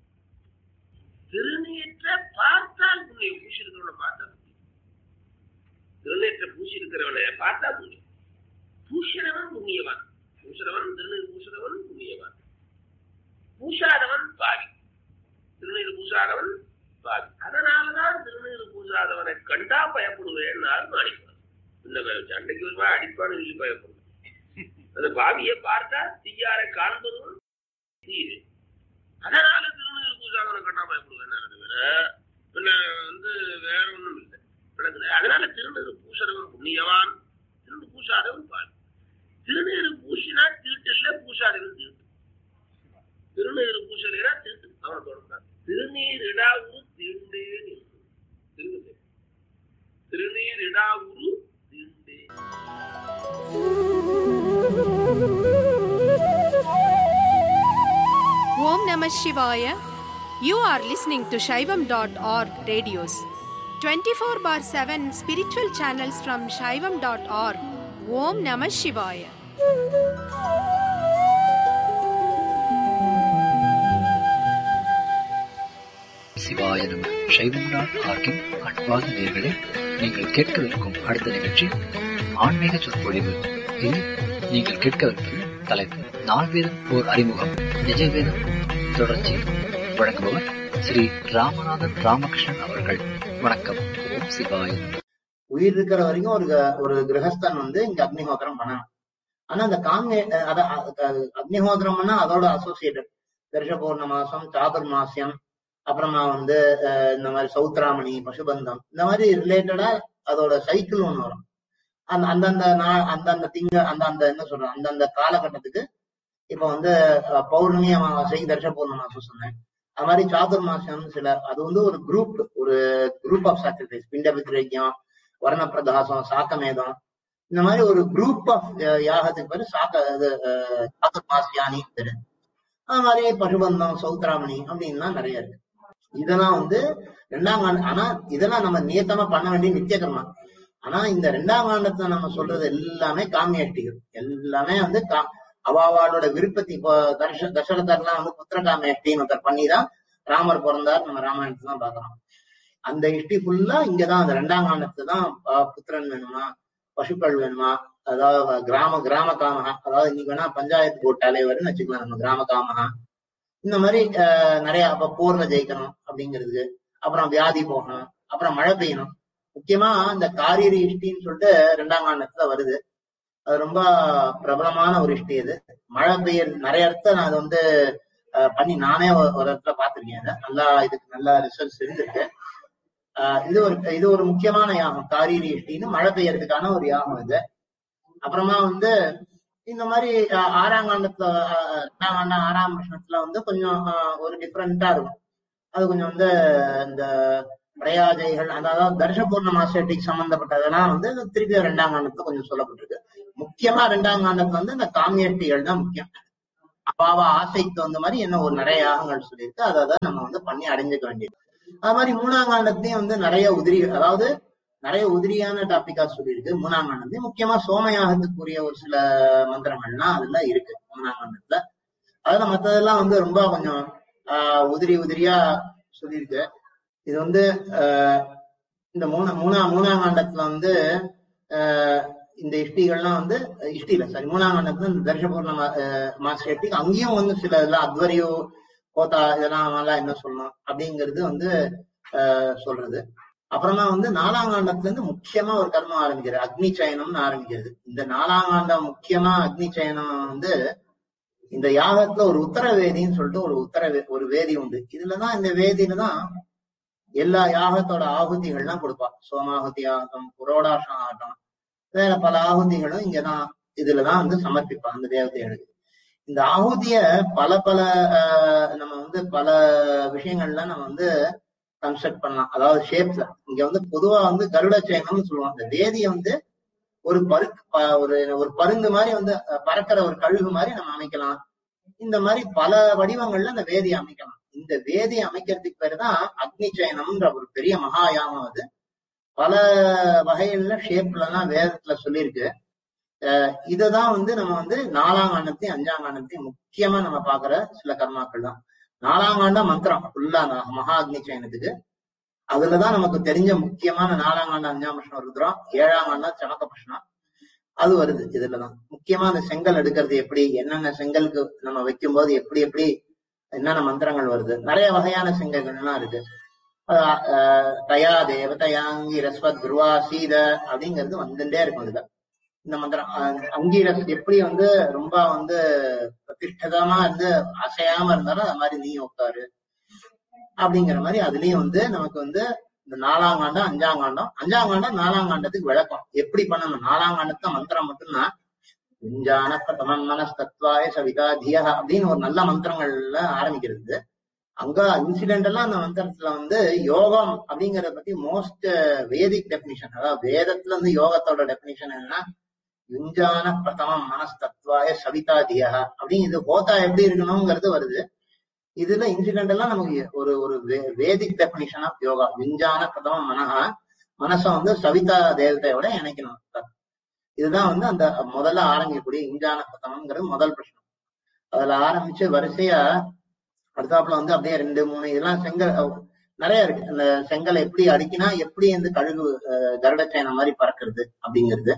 திருநீற்ற பார்த்தால் புண்ணியம் பூசி இருக்கிறவனை பார்த்தா புண்ணியம் திருநீற்ற பூசி இருக்கிறவனை பார்த்தா புண்ணியம் பூசினவன் புண்ணியவான் பூசுறவன் திருநீர் பூசுறவன் புண்ணியவான் பூசாதவன் பாவி திருநீர் பூசாதவன் பாவி அதனாலதான் திருநீர் பூசாதவனை கண்டா பயப்படுவேன் மாணிக்கிறான் இந்த சண்டைக்கு வருவா அடிப்பான்னு சொல்லி பயப்படுவேன் அந்த பாவியை பார்த்தா தீயாரை காண்பதும் தீரு அதனால திருநீர் பூசாதவனை கண்டா பயப்படுவேன் பின்ன வந்து வேற ஒண்ணும் இல்லை விளங்குது அதனால திருநீர் பூசுறவன் புண்ணியவான் திருநீர் பூசாதவன் பாவி திருநீர் பூசினா தீட்டு இல்ல பூசாதவன் தீட்டு திருநீர் பூசலைனா தீட்டு அவனை தொடர்ந்தான் திருநீர் இடாவுரு தீண்டே நின்று. திருநீர் திருநீர் இடாவுரு தீண்டே Om Namah Shivaya. You are listening to Shaivam.org radios. 24 bar 7 spiritual channels from Shaivam.org. Om Namah Shivaya. சிவாய நம சைவம்னா ஆர்கின் அன்பான நேர்களே நீங்கள் கேட்கவிருக்கும் அடுத்த நிகழ்ச்சி ஆன்மீக சொற்பொழிவு இதில் நீங்கள் கேட்கவிருப்பது தலைப்பு நால்வேதம் ஓர் அறிமுகம் நிஜவேதம் தொடர்ச்சி வழங்குபவர் ஸ்ரீ ராமநாதன் ராமகிருஷ்ணன் அவர்கள் வணக்கம் ஓம் சிவாய நம. உயிர் இருக்கிற வரைக்கும் ஒரு க- ஒரு கிரகஸ்தன் வந்து இங்க அக்னிஹோத்திரம் பண்ணணும் ஆனா அந்த காங்க அத அ- அ- அக்னிஹோத்திரம்னா அதோட அசோசியேட்டட் தர்ஷ பௌர்ணமாசம் சாதுர்மாசியம் அப்புறமா வந்து அஹ், இந்த மாதிரி சௌத்ராமணி பசுபந்தம் இந்த மாதிரி ரிலேட்டடா அதோட சைக்கிள் ஒண்ணு வரும் அந்த அந்தந்த நா- அந்தந்த திங்க அந்த அந்த என்ன சொல்றேன் அந்தந்த காலகட்டத்துக்கு இப்ப வந்து அஹ், பௌர்ணமி அமாவாசை தர்ஷ பௌர்ணமாசம் சொன்னேன் அது மாதிரி சாதுர்மாசம் சில அது வந்து ஒரு குரூப் ஒரு குரூப் ஆஃப் சாக்ரிஃபைஸ் பிண்ட விக்ரயம் வர்ணப்பிரதாசம் சாக்கமேதம் இந்த மாதிரி ஒரு குரூப் ஆஃப் யாகத்துக்கு பேரு சாக்க இது அஹ், சாதுர்மாசியானி பேரு அது மாதிரி பசுபந்தம் சௌத்ராமணி அப்படின்லாம் நிறைய இருக்கு இதெல்லாம் வந்து ரெண்டாம் காண்ட ஆனா இதெல்லாம் நம்ம நியத்தமா பண்ண வேண்டிய நித்திய கர்மம் ஆனா இந்த ரெண்டாம் காண்டத்தை நம்ம சொல்றது எல்லாமே காமியாட்டிகள் எல்லாமே வந்து கா அவாவாளோட விருப்பத்தை இப்போ தர்ஷ தசரதர்லாம் வந்து புத்திர காமியாட்டின்னு ஒருத்தர் பண்ணிதான் ராமர் பிறந்தார் நம்ம ராமாயணத்துல தான் பாக்குறோம் அந்த இஷ்டி ஃபுல்லா இங்கதான் அந்த ரெண்டாம் காண்டத்துல தான் ஆஹ் புத்திரன் வேணுமா பசுக்கள் வேணுமா அதாவது கிராம கிராம காமகா அதாவது இன்னைக்கு வேணா பஞ்சாயத்து போர்ட் தலைவர்னு வச்சுக்கலாம் நம்ம கிராம காமகா இந்த மாதிரி ஆஹ் நிறைய அப்ப போர்ல ஜெயிக்கணும் அப்படிங்கிறது அப்புறம் வியாதி போகணும் அப்புறம் மழை பெய்யணும் முக்கியமா இந்த காரியரி இஷ்டின்னு சொல்லிட்டு ரெண்டாம் காண்டத்துல வருது அது ரொம்ப பிரபலமான ஒரு இஷ்டி அது மழை பெய்யறது நிறைய இடத்துல நான் அதை வந்து ஆஹ் பண்ணி நானே ஒரு ஒரு இடத்துல பார்த்திருக்கேன் அதை நல்லா இதுக்கு நல்ல ரிசல்ட்ஸ் இருந்திருக்கு ஆஹ் இது ஒரு இது ஒரு முக்கியமான யாகம் காரியரி இஷ்டின்னு மழை பெய்யறதுக்கான ஒரு யாகம் இது அப்புறமா வந்து இந்த மாதிரி ஆஹ் ஆறாம் காண்டத்துல ஆஹ் ரெண்டாம் காண்டம் ஆறாம் வருஷத்துல வந்து கொஞ்சம் ஆஹ் ஒரு டிஃப்ரெண்டா இருக்கும் அது கொஞ்சம் வந்து இந்த பிரயாஜைகள் அதாவது தர்ஷ பூர்ணமாசட்டிக்கு சம்பந்தப்பட்டதெல்லாம் வந்து திருப்பி ரெண்டாம் காண்டத்துல கொஞ்சம் சொல்லப்பட்டிருக்கு முக்கியமா ரெண்டாம் காண்டத்துல வந்து இந்த காமியட்டிகள் தான் முக்கியம் அப்பாவ ஆசைக்கு தகுந்த மாதிரி என்ன ஒரு நிறைய யாகங்கள் சொல்லியிருக்கு அதை அதை நம்ம வந்து பண்ணி அடைஞ்சுக்க வேண்டியது அது மாதிரி மூணாம் காண்டத்தையும் வந்து நிறைய உதிரி அதாவது நிறைய உதிரியான டாபிக்கா சொல்லியிருக்கு மூணாம் காண்டத்தையும் முக்கியமா சோமயாகத்துக்குரிய ஒரு சில மந்திரங்கள்லாம் அதுல இருக்கு மூணாம் காண்டத்துல அதுல மத்ததெல்லாம் வந்து ரொம்ப கொஞ்சம் ஆஹ் உதிரி உதிரியா சொல்லியிருக்கு இது வந்து ஆஹ் இந்த மூணு மூணா மூணாம் காண்டத்துல வந்து ஆஹ் இந்த இஷ்டிகள்லாம் வந்து இஷ்டி இல்ல சாரி மூணாம் காண்டத்துல இந்த தர்ஷபூர்ண மாஸ்டர் இஷ்டிக்கு அங்கேயும் வந்து சில இதெல்லாம் அத்வரியோ கோத்தா இதெல்லாம் எல்லாம் என்ன சொல்லணும் அப்படிங்கிறது வந்து ஆஹ் சொல்றது அப்புறமா வந்து நாலாம் காண்டத்துல இருந்து முக்கியமா ஒரு கர்மம் ஆரம்பிக்கிறது அக்னி சயனம்னு ஆரம்பிக்கிறது இந்த நாலாம் காண்டம் முக்கியமா அக்னி சயனம் வந்து இந்த யாகத்துல ஒரு உத்தர வேதின்னு சொல்லிட்டு ஒரு உத்தர வே- ஒரு வேதி உண்டு இதுலதான் இந்த வேதியில தான் எல்லா யாகத்தோட ஆகுதிகள்லாம் கொடுப்பா சோமாகுதி ஆகட்டும் புரோடாசம் ஆகட்டும் வேற பல ஆகுதிகளும் இங்கதான் இதுலதான் வந்து சமர்ப்பிப்பா அந்த தேவதைகளுக்கு இந்த ஆகுதிய பல பல ஆஹ், நம்ம வந்து பல விஷயங்கள்ல நம்ம வந்து கன்ஸ்ட்ரக்ட் பண்ணலாம் அதாவது ஷேப்ஸ்ல இங்க வந்து பொதுவா வந்து கருட சேனம்னு சொல்லுவாங்க இந்த வேதியை வந்து ஒரு பரு ப- ஒரு ஒரு பருந்து மாதிரி வந்து அஹ், பறக்கிற ஒரு கழுகு மாதிரி நம்ம அமைக்கலாம் இந்த மாதிரி பல வடிவங்கள்ல அந்த வேதியை அமைக்கலாம் இந்த வேதியை அமைக்கிறதுக்கு பேரு தான் அக்னி சயனம்ன்ற ஒரு பெரிய மகாயாகம் அது பல வகைகள்ல ஷேப்ல எல்லாம் வேதத்துல சொல்லியிருக்கு அஹ் இததான் வந்து நம்ம வந்து நாலாம் காண்டத்தையும் அஞ்சாம் காண்டத்தையும் முக்கியமா நம்ம பாக்குற சில கர்மாக்கள் தான் நாலாம் காண்டம் மந்திரம் ஃபுல்லா மகா அக்னி சயனத்துக்கு அதுலதான் நமக்கு தெரிஞ்ச முக்கியமான நாலாம் காண்டம் அஞ்சாம் வருஷம் ருத்ரம் ஏழாம் காண்டம் சமக்க புஷ்ணம் அது வருது இதுலதான் முக்கியமா அந்த செங்கல் எடுக்கிறது எப்படி என்னென்ன செங்கலுக்கு நம்ம வைக்கும்போது எப்படி எப்படி என்னென்ன மந்திரங்கள் வருது நிறைய வகையான செங்கல்கள்லாம் இருக்கு அஹ் அஹ் தயா தேவதயாங்கி ரஸ்வத் குருவா சீத அப்படிங்கிறது வந்துட்டே இருக்கும் இதுல இந்த மந்திரம் அஹ் அங்கீரஸ் எப்படி வந்து ரொம்ப வந்து பிரதிஷ்டிதமா இருந்து அசையாம இருந்தாலும் அது மாதிரி நீ உட்காரு அப்படிங்கிற மாதிரி அதுலயும் வந்து நமக்கு வந்து இந்த நாலாம் காண்டம் அஞ்சாம் காண்டம் அஞ்சாம் காண்டம் நாலாம் காண்டத்துக்கு விளக்கம் எப்படி பண்ணணும் நாலாம் காண்டத்துல மந்திரம் மட்டும்தான் விஞ்ஞான பிரதமன் மனஸ்தத்வாய சவிதா தியா அப்படின்னு ஒரு நல்ல மந்திரங்கள்ல ஆரம்பிக்கிறது அங்க இன்சிடென்ட் எல்லாம் அந்த மந்திரத்துல வந்து யோகம் அப்படிங்கறத பத்தி மோஸ்ட் வேதிக் டெபினிஷன் அதாவது வேதத்துல வந்து யோகத்தோட டெபினிஷன் என்னன்னா யுஞ்சான பிரதமம் மனஸ்தத்வாய சவிதா தியா அப்படின்னு இது ஹோதா எப்படி இருக்கணுங்கிறது வருது இதுல இன்சிடென்ட் எல்லாம் நமக்கு ஒரு ஒரு வே- வேதிக் டெபினிஷன் ஆஃப் யோகா விஞ்ஞான பிரதம மனஹா மனசை வந்து சவிதா தேவதையோட இணைக்கணும் இதுதான் வந்து அந்த முதல்ல ஆரம்பிக்கக்கூடிய இஞ்சான பிரதமங்கிறது முதல் பிரச்சனை அதுல ஆரம்பிச்சு வரிசையா அடுத்தாப்புல வந்து அப்படியே ரெண்டு மூணு இதெல்லாம் செங்கல் அஹ், நிறைய இருக்கு அந்த செங்கலை எப்படி அடிக்கினா எப்படி வந்து கழுகு அஹ், கருட சேனை மாதிரி பறக்கிறது அப்படிங்கிறது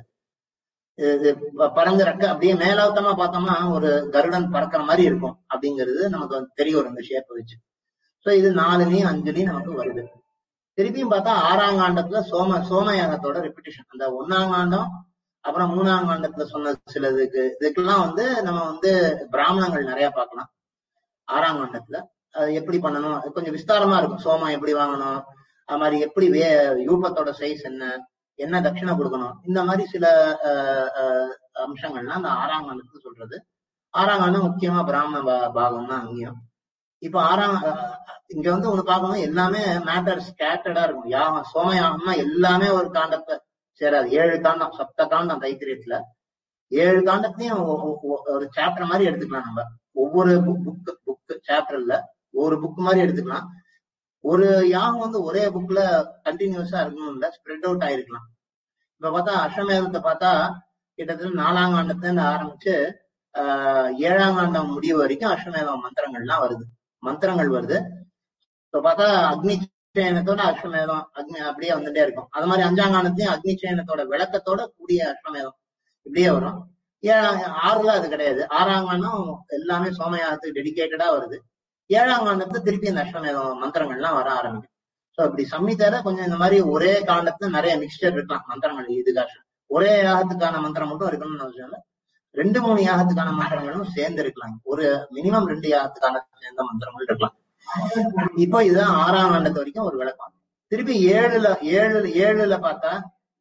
இது ப- பறந்து ரெக்க அப்படியே மேலோட்டமா பார்த்தோம்னா ஒரு கருடன் பறக்கிற மாதிரி இருக்கும் அப்படிங்கிறது நமக்கு வந்து தெரிய வரும் இந்த ஷேப்பை வச்சு சோ இது நாலுலயும் அஞ்சுலயும் நமக்கு வருது திருப்பியும் பார்த்தா ஆறாம் காண்டத்துல சோம சோமயாகத்தோட ரெப்பிட்டிஷன் அந்த ஒன்னாம் காண்டம் அப்புறம் மூணாம் காண்டத்துல சொன்ன சில இதுக்கு இதுக்கெல்லாம் வந்து நம்ம வந்து பிராமணங்கள் நிறைய பார்க்கலாம் ஆறாம் காண்டத்துல அது எப்படி பண்ணணும் அது கொஞ்சம் விஸ்தாரமா இருக்கும் சோமம் எப்படி வாங்கணும் அது மாதிரி எப்படி வே யூபத்தோட சைஸ் என்ன என்ன தட்சிணை கொடுக்கணும் இந்த மாதிரி சில அஹ், அஹ், அம்சங்கள்லாம் அந்த ஆறாம் காண்டத்துல சொல்றது ஆறாம் காண்டம் முக்கியமா பிராமண பா- பாகம் தான் அங்கேயும் இப்ப ஆறாம் அஹ், இங்க வந்து ஒண்ணு பார்க்கணும் எல்லாமே மேட்டர் ஸ்கேட்டர்டா இருக்கும் யாகம் சோம யாகம்னா எல்லாமே ஒரு காண்டத்தை சேராது ஏழு காண்டம் சப்த காண்டம் தைத்திரியத்துல ஏழு காண்டத்தையும் ஒ- ஒ- ஒ- ஒரு சாப்டர் மாதிரி எடுத்துக்கலாம் நம்ம ஒவ்வொரு புக் புக் சாப்டர்ல ஒரு புக் மாதிரி எடுத்துக்கலாம் ஒரு யாகம் வந்து ஒரே புக்ல கண்டினியூஸா இருக்கணும் இல்ல ஸ்ப்ரெட் அவுட் ஆயிருக்கலாம் இப்ப பார்த்தா அஸ்வமேதத்தை பார்த்தா கிட்டத்தட்ட நாலாம் காண்டத்துல இருந்து ஆரம்பிச்சு ஆஹ் ஏழாம் காண்டம் முடிவு வரைக்கும் அஸ்வமேதம் மந்திரங்கள்லாம் வருது மந்திரங்கள் வருது இப்ப பார்த்தா அக்னி சேனத்தோட அஸ்வமேதம் அக்னி அப்படியே வந்துட்டே இருக்கும் அது மாதிரி அஞ்சாம் காண்டத்தையும் அக்னி சேனத்தோட விளக்கத்தோட கூடிய அஸ்வமேதம் இப்படியே வரும் ஏழாம் ஆறுல அது கிடையாது ஆறாம் காண்டம் எல்லாமே சோமயாகத்துக்கு டெடிகேட்டடா வருது ஏழாம் காண்டத்துல திருப்பி அந்த அஸ்வமேதம் மந்திரங்கள்லாம் வர ஆரம்பிக்கும் சோ இப்படி சம்மிதால கொஞ்சம் இந்த மாதிரி ஒரே காண்டத்துல நிறைய மிக்சர் இருக்கலாம் மந்திரங்கள் இதுக்காக ஒரே யாகத்துக்கான மந்திரம் மட்டும் இருக்கணும்னு அவசியம் இல்லை ரெண்டு மூணு யாகத்துக்கான மந்திரங்களும் சேர்ந்து இருக்கலாம் ஒரு மினிமம் ரெண்டு யாகத்துக்கான சேர்ந்த மந்திரங்கள் இருக்கலாம் இப்போ இதுதான் ஆறாம் ஆண்டத்து வரைக்கும் ஒரு விளக்கம் திருப்பி ஏழுல ஏழுல ஏழுல பார்த்தா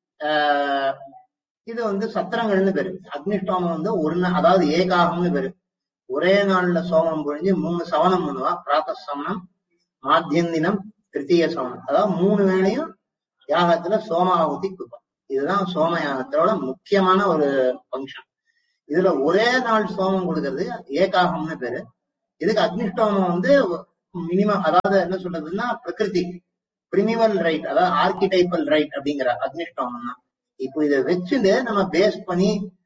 ஆஹ் இது வந்து சத்திரங்கள்னு பேரு அக்னிஷ்டோமம் வந்து ஒரு நா- அதாவது ஏகாகம்னு பேரு ஒரே நாள்ல சோமம் பொழிஞ்சு மூணு சவனம் பண்ணுவா பிராத்த சவனம் மாத்தியந்தினம் திருத்தீய சவனம் அதாவது மூணு வேளையும் யாகத்துல சோமாவதி கொடுப்போம் இதுதான் சோம யாகத்தோட முக்கியமான ஒரு ஃபங்க்ஷன் இதுல ஒரே நாள் சோமம் கொடுக்கறது ஏகாகம்னு பேரு இதுக்கு அக்னிஷ்டோமம் வந்து மினிமம் அதாவது என்ன சொல்றதுன்னா பிரகிருதி பிரிமிவல் ரைட் அதாவது ஆர்கிடைப்பல் ரைட் அப்படிங்கிற அக்னிஷ்டோமம் தான் இப்போ இதை வச்சுட்டு நம்ம பேஸ் பண்ணி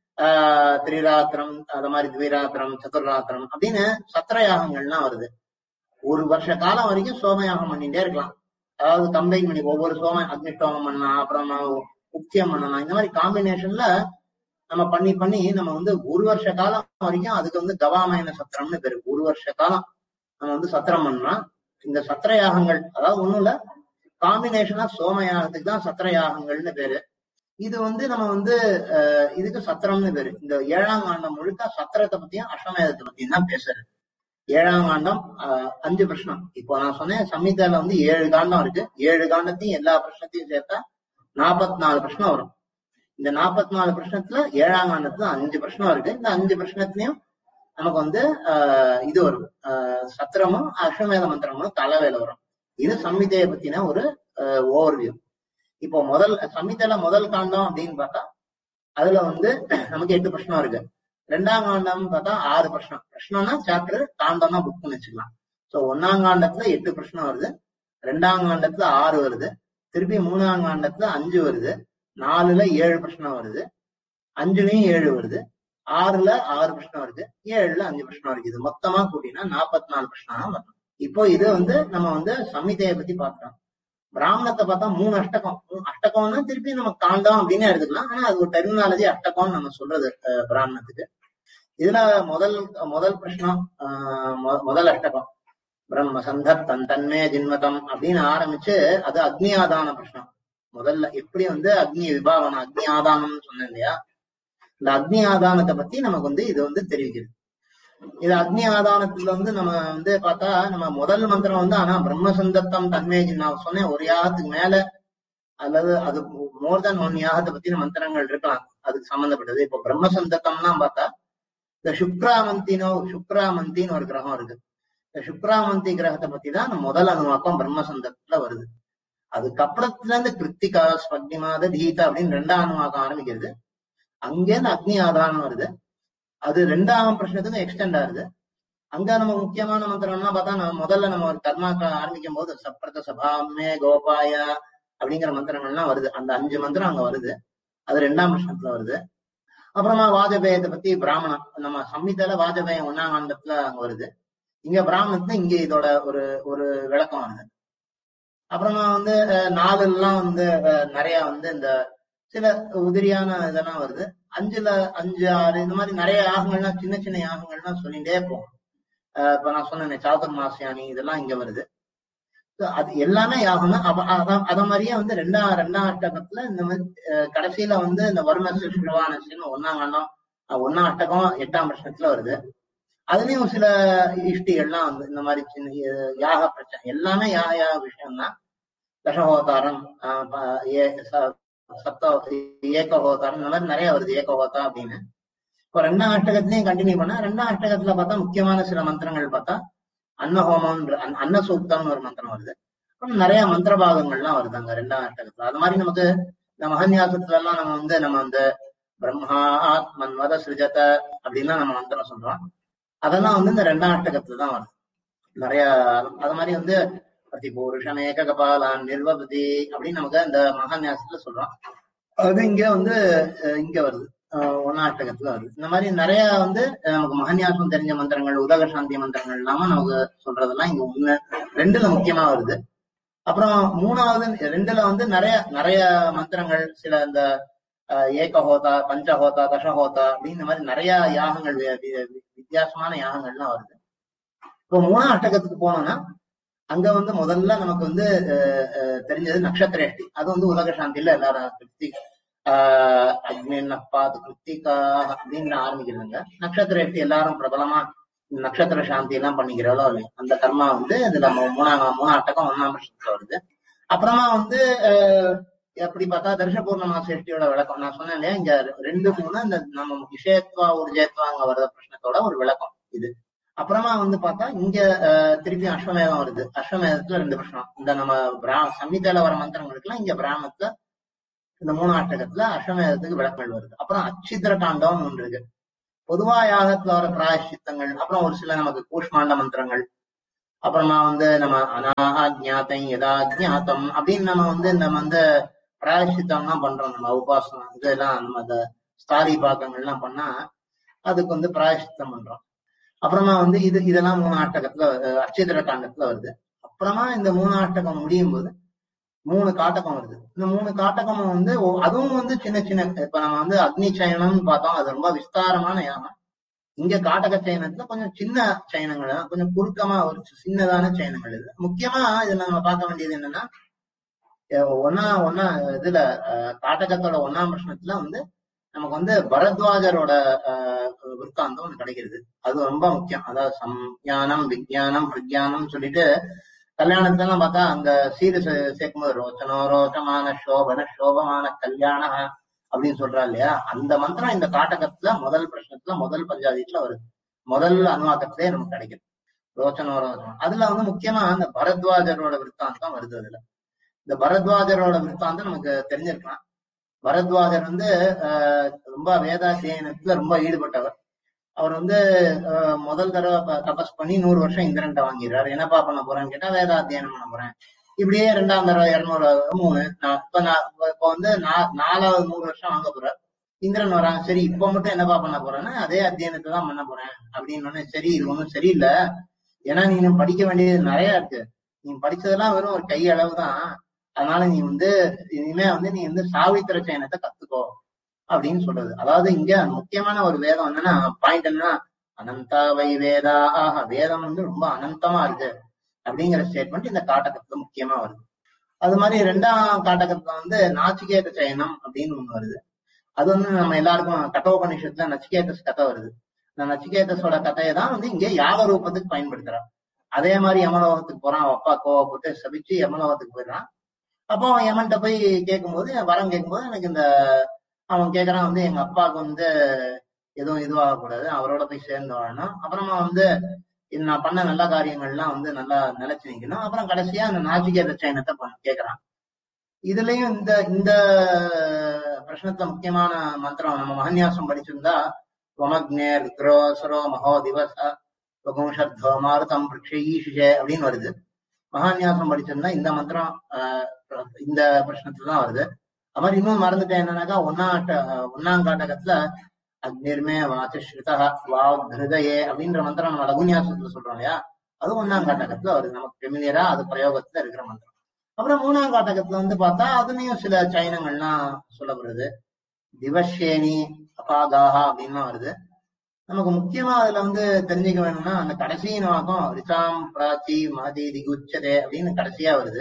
ஆஹ் திரிராத்திரம் அது மாதிரி திவிராத்திரம் சதுர்ராத்திரம் அப்படின்னு சத்திர யாகங்கள்லாம் வருது ஒரு வருஷ காலம் வரைக்கும் சோமயாகம் பண்ணிட்டே இருக்கலாம் அதாவது கம்பைன் பண்ணி ஒவ்வொரு சோம அக்னிஷ்டோமம் பண்ணலாம் அப்புறம் முக்கியம் பண்ணலாம் இந்த மாதிரி காம்பினேஷன்ல நம்ம பண்ணி பண்ணி நம்ம வந்து ஒரு வருஷ காலம் வரைக்கும் அதுக்கு வந்து கவாமயன சத்திரம்னு பேரு ஒரு வருஷ காலம் நம்ம வந்து சத்திரம் பண்ணலாம் இந்த சத்திர யாகங்கள் அதாவது ஒண்ணும் இல்ல காம்பினேஷனா சோம யாகத்துக்கு தான் சத்திர யாகங்கள்னு பேரு இது வந்து நம்ம வந்து அஹ், இதுக்கு சத்திரம்னு பேரு இந்த ஏழாம் காண்டம் முழுக்க சத்திரத்தை பத்தியும் அஸ்வமேதத்தை பத்தியும் தான் பேசுறது ஏழாம் காண்டம் அஹ், அஞ்சு பிரஷ்னம் இப்போ நான் சொன்னேன் சம்ஹிதால வந்து ஏழு காண்டம் இருக்கு ஏழு காண்டத்தையும் எல்லா பிரஷ்னத்தையும் சேர்த்தா நாற்பத்தி நாலு பிரஷ்னம் வரும் இந்த நாற்பத்தி நாலு பிரஷ்னத்துல ஏழாம் காண்டத்துல அஞ்சு பிரஷ்னம் இருக்கு இந்த அஞ்சு பிரஷ்னத்திலையும் நமக்கு வந்து ஆஹ் இது வரும் ஆஹ் சத்திரமும் அஸ்வமேத மந்திரமும் தலைவேல வரும் இது சம்மிதையை பத்தின ஒரு ஓவர்வியூ இப்போ முதல் சம்மிதையில முதல் காண்டம் அப்படின்னு பார்த்தா அதுல வந்து நமக்கு எட்டு பிரஷ்னம் இருக்கு ரெண்டாம் காண்டம் பார்த்தா ஆறு பிரஷ்னம் பிரஷ்னம்னா சாப்டர் காண்டம்னா புக்னு வச்சுக்கலாம் சோ ஒன்னாம் காண்டத்துல எட்டு பிரஷ்னம் வருது ரெண்டாம் காண்டத்துல ஆறு வருது திருப்பி மூணாம் காண்டத்துல அஞ்சு வருது நாலுல ஏழு பிரஷ்னம் வருது அஞ்சுலயும் ஏழு வருது ஆறுல ஆறு பிரச்சனை வருது ஏழுல அஞ்சு பிரச்சனை வருது இது மொத்தமா கூட்டினா நாற்பத்தி நாலு பிரச்சனை தான் வரும் இப்போ இது வந்து நம்ம வந்து சம்மிதையை பத்தி பார்க்கிறோம் பிராமணத்தை பார்த்தா மூணு அஷ்டகம் மூ- அஷ்டகம்னா திருப்பி நம்ம காண்டம் அப்படின்னு எடுத்துக்கலாம் ஆனா அது ஒரு டெர்மினாலஜி அஷ்டகம்னு நம்ம சொல்றது அஹ், பிராமணத்துக்கு இதுல முதல் முதல் பிரச்சனம் ஆஹ், மொ- முதல் அஷ்டகம் பிரம்ம சந்தத் தன் தன்மே ஜின்மதம் அப்படின்னு ஆரம்பிச்சு அது அக்னி ஆதான பிரச்சனம் முதல்ல எப்படி வந்து அக்னி விபாவனம் அக்னி ஆதானம்னு சொன்னேன் இல்லையா இந்த அக்னி ஆதானத்தை பத்தி நமக்கு வந்து இது வந்து தெரிவிக்குது இது அக்னி ஆதானத்துல வந்து நம்ம வந்து பார்த்தா நம்ம முதல் மந்திரம் வந்து ஆனா பிரம்ம சந்தத்தம் தன்மேஜி நான் சொன்னேன் ஒரு யாகத்துக்கு மேல அல்லது அது மோர் தென் ஒன் யாகத்தை பத்தின மந்திரங்கள் இருக்கலாம் அதுக்கு சம்பந்தப்பட்டது இப்போ பிரம்ம சந்தத்தம்னா பார்த்தா இந்த சுக்ராமந்தினோ சுக்ராமந்தின்னு ஒரு கிரகம் இருக்கு இந்த சுக்ராமந்தி கிரகத்தை பத்தி தான் நம்ம முதல் அனுவாக்கம் பிரம்ம சந்தத்துல வருது அதுக்கப்புறத்துல இருந்து கிருத்திகா ஸ்வக்னிமாத தீதா அப்படின்னு ரெண்டாம் அனுவாக்கம் ஆரம்பிக்கிறது அங்கேருந்து அக்னி ஆதாரம் வருது அது ரெண்டாம் பிரச்சனத்துக்கும் எக்ஸ்டெண்ட் ஆகுது அங்க நம்ம முக்கியமான மந்திரம்னா பார்த்தா நம்ம முதல்ல நம்ம ஒரு கர்மா ஆரம்பிக்கும் போது சப்ரத சபாமே கோபாய அப்படிங்கிற மந்திரங்கள்லாம் வருது அந்த அஞ்சு மந்திரம் அங்க வருது அது ரெண்டாம் பிரச்சனத்துல வருது அப்புறமா வாஜபேயத்தை பத்தி பிராமணம் நம்ம சம்மிதால வாஜபேயம் ஒன்னாம் காண்டத்துல அங்க வருது இங்க பிராமணத்துல இங்க இதோட ஒரு ஒரு விளக்கம் வருது அப்புறமா வந்து அஹ், நாலுலாம் வந்து அஹ், நிறைய வந்து இந்த சில உதிரியான இதெல்லாம் வருது அஞ்சுல அஞ்சு ஆறு இந்த மாதிரி நிறைய யாகங்கள்லாம் சின்ன சின்ன யாகங்கள்லாம் சொல்லிட்டே போகும் அஹ் இப்ப நான் சொன்னேன் சாதுர்மாசியானி இதெல்லாம் இங்க வருது So அது எல்லாமே யாகம் தான் அப்ப அதான் அத மாதிரியே வந்து ரெண்டாம் ரெண்டாம் அட்டகத்துல இந்த மாதிரி அஹ், கடைசியில வந்து இந்த வருணசு சிவானசுன்னு ஒன்னாம் கண்டம் அஹ், ஒன்னாம் அட்டகம் எட்டாம் பிரச்சனத்துல வருது அதுலயும் சில இஷ்டிகள்லாம் வந்து இந்த மாதிரி சின்ன அஹ், யாக பிரச்சனை எல்லாமே யாக யாக விஷயம் தான் தசஹோதாரம் அஹ், ப- ஏ- ச- சப்த ஏகஹோதாரம் இந்த மாதிரி நிறைய வருது ஏகஹோதா அப்படின்னு இப்போ ரெண்டாம் அஷ்டகத்திலையும் கண்டினியூ பண்ணா ரெண்டாம் அஷ்டகத்துல பார்த்தா முக்கியமான சில மந்திரங்கள் பார்த்தா அன்னஹோமம்ன்ற அன்ன- அன்ன சூக்தம்னு ஒரு மந்திரம் வருது அப்புறம் நிறைய மந்திர பாகங்கள்லாம் வருது அங்க ரெண்டாம் அஷ்டகத்துல அது மாதிரி நமக்கு இந்த மகன்யாசத்துல எல்லாம் நம்ம வந்து நம்ம வந்து பிரம்மா ஆத்மன் வத சிருஜத அப்படின்லாம் நம்ம மந்திரம் சொல்றோம் அதெல்லாம் வந்து இந்த ரெண்டாம் அஷ்டகத்துல தான் வருது நிறைய அது மாதிரி வந்து பிரதிபூருஷம் ஏக கபாலான் நிர்வபதி அப்படின்னு நமக்கு அந்த மகான்யாசத்துல சொல்றோம் அது இங்க வந்து அஹ், இங்க வருது அஹ், ஒண்ணாம் அஷ்டகத்துல வருது இந்த மாதிரி நிறைய வந்து அஹ், நமக்கு மகன்யாசம் தெரிஞ்ச மந்திரங்கள் உதக சாந்தி மந்திரங்கள் இல்லாம நமக்கு சொல்றதெல்லாம் இங்க ஒண்ணு ரெண்டுல முக்கியமா வருது அப்புறம் மூணாவது ரெண்டுல வந்து நிறைய நிறைய மந்திரங்கள் சில இந்த அஹ், ஏகஹோதா பஞ்சஹோதா தசஹோதா அப்படின்னு இந்த மாதிரி நிறைய யாகங்கள் வி- வி- வித்தியாசமான யாகங்கள்லாம் வருது இப்போ மூணாம் அட்டகத்துக்கு போனோம்னா அங்க வந்து முதல்ல நமக்கு வந்து அஹ், அஹ், தெரிஞ்சது நட்சத்திரேஷ்டி அது வந்து உலக சாந்தியில எல்லாரும் கிருத்தி ஆஹ் அக்னின்னப்பாது கிருத்திகா அப்படின்னு ஆரம்பிக்கிறாங்க நட்சத்திரேஷ்டி எல்லாரும் பிரபலமா நட்சத்திர சாந்தி எல்லாம் பண்ணிக்கிறோளோ இல்லையா அந்த கர்மா வந்து இதுல மூ- மூணாம் மூணாம் அட்டகம் ஒன்னாம் வருஷத்துல வருது அப்புறமா வந்து அஹ், எப்படி பார்த்தா தர்ஷ பூர்ணமா சேஷ்டியோட விளக்கம் நான் சொன்னேன் இல்லையா இங்க ரெண்டு மூணு இந்த நம்ம விஷயத்வா ஒரு ஜெயத்வா அங்க வர்ற பிரச்சனத்தோட ஒரு விளக்கம் இது அப்புறமா வந்து பார்த்தா இங்க அஹ், திருப்பி அஸ்வமேதம் வருது அஸ்வமேதத்துல ரெண்டு பிரச்சனம் இந்த நம்ம பிரா சம்ஹிதால வர மந்திரங்களுக்குலாம் இங்க பிராமத்துல இந்த மூணு அட்டகத்துல அஸ்வமேதத்துக்கு விளக்கங்கள் வருது அப்புறம் அச்சித்திர காண்டம்னு ஒன்று இருக்கு பொதுவா யாகத்துல வர பிராயஷ்சித்தங்கள் அப்புறம் ஒரு சில நமக்கு கூஷ்மாண்ட மந்திரங்கள் அப்புறமா வந்து நம்ம அனாஜாத்தை யதா ஜாத்தம் அப்படின்னு நம்ம வந்து நம்ம வந்து பிராயஷ்சித்தம்லாம் பண்றோம் நம்ம உபாசனம் இதெல்லாம் நம்ம அந்த ஸ்தாரி பாக்கங்கள்லாம் பண்ணா அதுக்கு வந்து பிராயஷ்சித்தம் பண்றோம் அப்புறமா வந்து இது இதெல்லாம் மூணு ஆட்டகத்துல அஹ், அட்சத்திர காண்டத்துல வருது அப்புறமா இந்த மூணு ஆட்டகம் முடியும் போது மூணு காட்டகம் வருது இந்த மூணு காட்டகமும் வந்து ஒ- அதுவும் வந்து சின்ன சின்ன இப்ப நம்ம வந்து அக்னி சயனம்னு பார்த்தோம் அது ரொம்ப விஸ்தாரமான யாகம் இங்க காட்டக சயனத்துல கொஞ்சம் சின்ன சயனங்கள் தான், கொஞ்சம் குறுக்கமா ஒரு சின்னதான சயனங்கள் இது முக்கியமா இதுல நம்ம பார்க்க வேண்டியது என்னன்னா அஹ் ஒன்னா ஒன்னா இதுல அஹ், காட்டகத்தோட ஒன்னாம் பிரச்சனத்துல வந்து நமக்கு வந்து பரத்வாஜரோட அஹ், விற்த்தாந்தம் ஒண்ணு கிடைக்கிறது அது ரொம்ப முக்கியம் அதாவது சம்ஞானம் விஜயானம் பிரஜானம் சொல்லிட்டு கல்யாணத்துல எல்லாம் பார்த்தா அந்த சீரு சே- சேர்க்கும்போது ரோச்சனோ ரோச்சமான சோபன சோபமான கல்யாண அப்படின்னு சொல்றா இல்லையா அந்த மந்திரம் இந்த காட்டகத்துல முதல் பிரச்சனத்துல முதல் பஞ்சாதித்துல வருது முதல் அனுவாக்கத்திலே நமக்கு கிடைக்குது ரோச்சனோ ரோச்சனம் அதுல வந்து முக்கியமா அந்த பரத்வாஜரோட விற்த்தாந்தம் வருது அதுல இந்த பரத்வாஜரோட விற்த்தாந்தம் நமக்கு தெரிஞ்சிருக்கலாம் பரத்வாஜர் வந்து ஆஹ், ரொம்ப வேதாத்தியனத்துல ரொம்ப ஈடுபட்டவர் அவர் வந்து ஆஹ், முதல் தடவை ப- தபஸ் பண்ணி நூறு வருஷம் இந்திரன்ட்ட வாங்கிறார் என்னப்பா பண்ண போறேன்னு கேட்டா வேதாத்தியனம் பண்ண போறேன் இப்படியே ரெண்டாம் தடவை இருநூறு மூணு நான் இப்ப நான் இப்ப வந்து நா- நாலாவது நூறு வருஷம் வாங்க போறார் இந்திரன் வரான் சரி இப்ப மட்டும் என்னப்பா பண்ண போறேன்னா அதே அத்தியனத்தை தான் பண்ண போறேன் அப்படின்னு உடனே சரி இது ஒண்ணும் சரியில்லை ஏன்னா நீ இன்னும் படிக்க வேண்டியது நிறைய இருக்கு நீ படிச்சதெல்லாம் வெறும் ஒரு கை அளவு தான் அதனால நீ வந்து இனிமே வந்து நீ வந்து சாவித்திர சயனத்தை கத்துக்கோ அப்படின்னு சொல்றது அதாவது இங்க முக்கியமான ஒரு வேதம் என்னன்னா பாயிண்ட் என்னன்னா அனந்தா வை வேதா ஆஹா வேதம் வந்து ரொம்ப அனந்தமா இருக்கு அப்படிங்கிற ஸ்டேட்மெண்ட் இந்த காட்டகத்துல முக்கியமா வருது அது மாதிரி ரெண்டாம் காட்டகத்துல வந்து நாச்சிகேத சயனம் அப்படின்னு ஒண்ணு வருது அது வந்து நம்ம எல்லாருக்கும் கட்டோபனிஷத்துல நச்சிகேதஸ் கதை வருது இந்த நச்சிகேதஸோட கதையை தான் வந்து இங்க யாக ரூபத்துக்கு பயன்படுத்துறான் அதே மாதிரி யமலோகத்துக்கு போறான் அவன் அப்பா கோவப்பட்டு சபிச்சு யமலோகத்துக்கு போயிடுறான் அப்போ அவன் யமன்ட்ட போய் கேட்கும்போது வரம் கேட்கும்போது எனக்கு இந்த அவன் கேக்குறான் வந்து எங்க அப்பாவுக்கு வந்து எதுவும் இதுவாக கூடாது அவரோட போய் சேர்ந்து வாழணும் அப்புறமா வந்து இது நான் பண்ண நல்ல காரியங்கள்லாம் வந்து நல்லா நிலைச்சு நிக்கணும் அப்புறம் கடைசியா அந்த நாச்சிகேத சயனத்தை பண்ண கேக்குறான் இதுலயும் இந்த இந்த பிரச்சனத்துல முக்கியமான மந்திரம் நம்ம மகன்யாசம் படிச்சிருந்தா வமக்னே ருத்ரோசரோ மகோ திவச வகும்ஷத்வ மாருதம் பிருக்ஷீஷே அப்படின்னு வருது மகான்யாசம் படிச்சிருந்தா இந்த மந்திரம் ஆஹ், இந்த பிரச்சனத்துல தான் வருது அது மாதிரி இன்னும் மறந்துட்டேன் என்னன்னாக்கா ஒன்னாட்ட ஒன்னாம் காட்டகத்துல அக்னிர்மே வாச்சஸ்ருதா வாக் ஹிருதயே அப்படின்ற மந்திரம் நம்ம லகுன்யாசத்துல சொல்றோம் இல்லையா அது ஒன்னாம் காட்டகத்துல வருது நமக்கு ஃபெமிலியரா அது பிரயோகத்துல இருக்கிற மந்திரம் அப்புறம் மூணாம் காட்டகத்துல வந்து பார்த்தா அதுலயும் சில சைனங்கள்லாம் சொல்லப்படுது திவஷேனி அபாகாஹா அப்படின்லாம் வருது நமக்கு முக்கியமா அதுல வந்து தெரிஞ்சுக்க வேணும்னா அந்த கடைசி நோக்கம் ரிசாம் பிராச்சி மதி திகுச்சதே அப்படின்னு கடைசியா வருது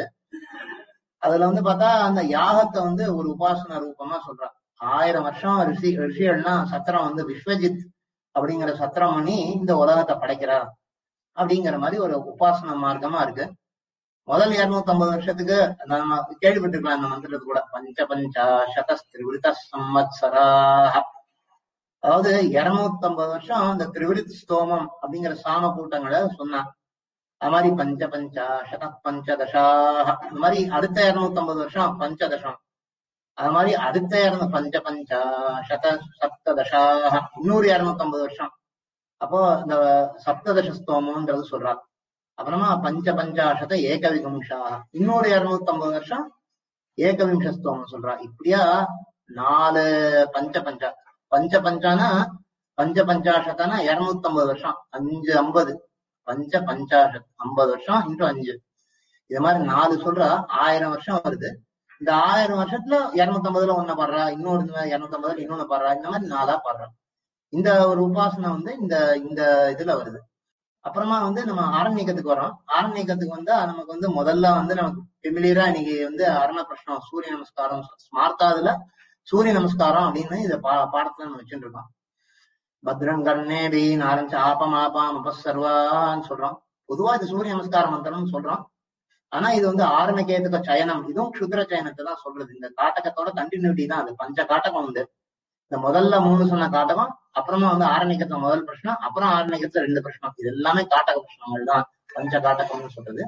அதுல வந்து பார்த்தா அந்த யாகத்தை வந்து ஒரு உபாசன ரூபமா சொல்றான் ஆயிரம் வருஷம் ரிஷி ரிஷிகள்லாம் சத்திரம் வந்து விஸ்வஜித் அப்படிங்கிற சத்திரம் பண்ணி இந்த உலகத்தை படைக்கிறா அப்படிங்கிற மாதிரி ஒரு உபாசன மார்க்கமா இருக்கு முதல் இருநூத்தி ஐம்பது வருஷத்துக்கு நம்ம கேள்விப்பட்டிருக்கலாம் இந்த மந்திரத்து கூட பஞ்ச பஞ்சா சதஸ்திரிவிருத்த சம்வத்சராக அதாவது இருநூத்தி ஐம்பது வருஷம் இந்த திரிவிருத் ஸ்தோமம் அப்படிங்கிற சாம கூட்டங்களை சொன்னான் அது மாதிரி பஞ்ச பஞ்சா சத பஞ்சதசாக இந்த மாதிரி அடுத்த இருநூத்தி ஐம்பது வருஷம் பஞ்சதசம் அது மாதிரி அடுத்த இருநூ பஞ்ச பஞ்சா சத சப்ததசாக இன்னொரு இருநூத்தி ஐம்பது வருஷம் அப்போ இந்த சப்ததச ஸ்தோமம்ன்றது சொல்றா அப்புறமா பஞ்ச பஞ்சாசத ஏகவிகம்சா இன்னொரு இருநூத்தி ஐம்பது வருஷம் ஏகவிம்ச ஸ்தோமம் சொல்றா இப்படியா நாலு பஞ்ச பஞ்சா பஞ்ச பஞ்சானா பஞ்ச பஞ்சாசத்தானா இருநூத்தி ஐம்பது வருஷம் அஞ்சு ஐம்பது பஞ்ச பஞ்சாசத் ஐம்பது வருஷம் இன்ட்டு அஞ்சு இது மாதிரி நாலு சொல்றா ஆயிரம் வருஷம் வருது இந்த ஆயிரம் வருஷத்துல இருநூத்தி ஐம்பதுல ஒண்ணு பாடுறா இன்னொரு இருநூத்தி ஐம்பதுல இன்னொன்னு பாடுறா இந்த மாதிரி நாலா பாடுறா இந்த ஒரு உபாசனை வந்து இந்த இந்த இதுல வருது அப்புறமா வந்து நம்ம ஆரண்யக்கத்துக்கு வரோம் ஆரண்யக்கத்துக்கு வந்தா நமக்கு வந்து முதல்ல வந்து நமக்கு ஃபெமிலியரா இன்னைக்கு வந்து அரண பிரஷ்னம் சூரிய நமஸ்காரம் ஸ்மார்த்தாதுல சூரிய நமஸ்காரம் அப்படின்னு இத பா பாடத்துல நம்ம வச்சுட்டு இருக்கோம் பத்ரம் கண்ணேபின்னு ஆரம்பிச்சு ஆபம் ஆபாம் அபசர்வான்னு சொல்றோம் பொதுவா இது சூரிய நமஸ்கார மந்திரம்னு சொல்றோம் ஆனா இது வந்து ஆரணிகேதுக சயனம் இதுவும் க்ஷுத்ர சயனத்தை தான் சொல்றது இந்த காட்டகத்தோட கண்டினியூட்டி தான் அது பஞ்ச காட்டகம் வந்து இந்த முதல்ல மூணு சொன்ன காட்டகம் அப்புறமா வந்து ஆரணிகத்துல முதல் பிரச்சனம் அப்புறம் ஆரணிகத்துல ரெண்டு பிரச்சனம் இது எல்லாமே காட்டக பிரச்சனங்கள் தான் பஞ்ச காட்டகம்னு சொல்றது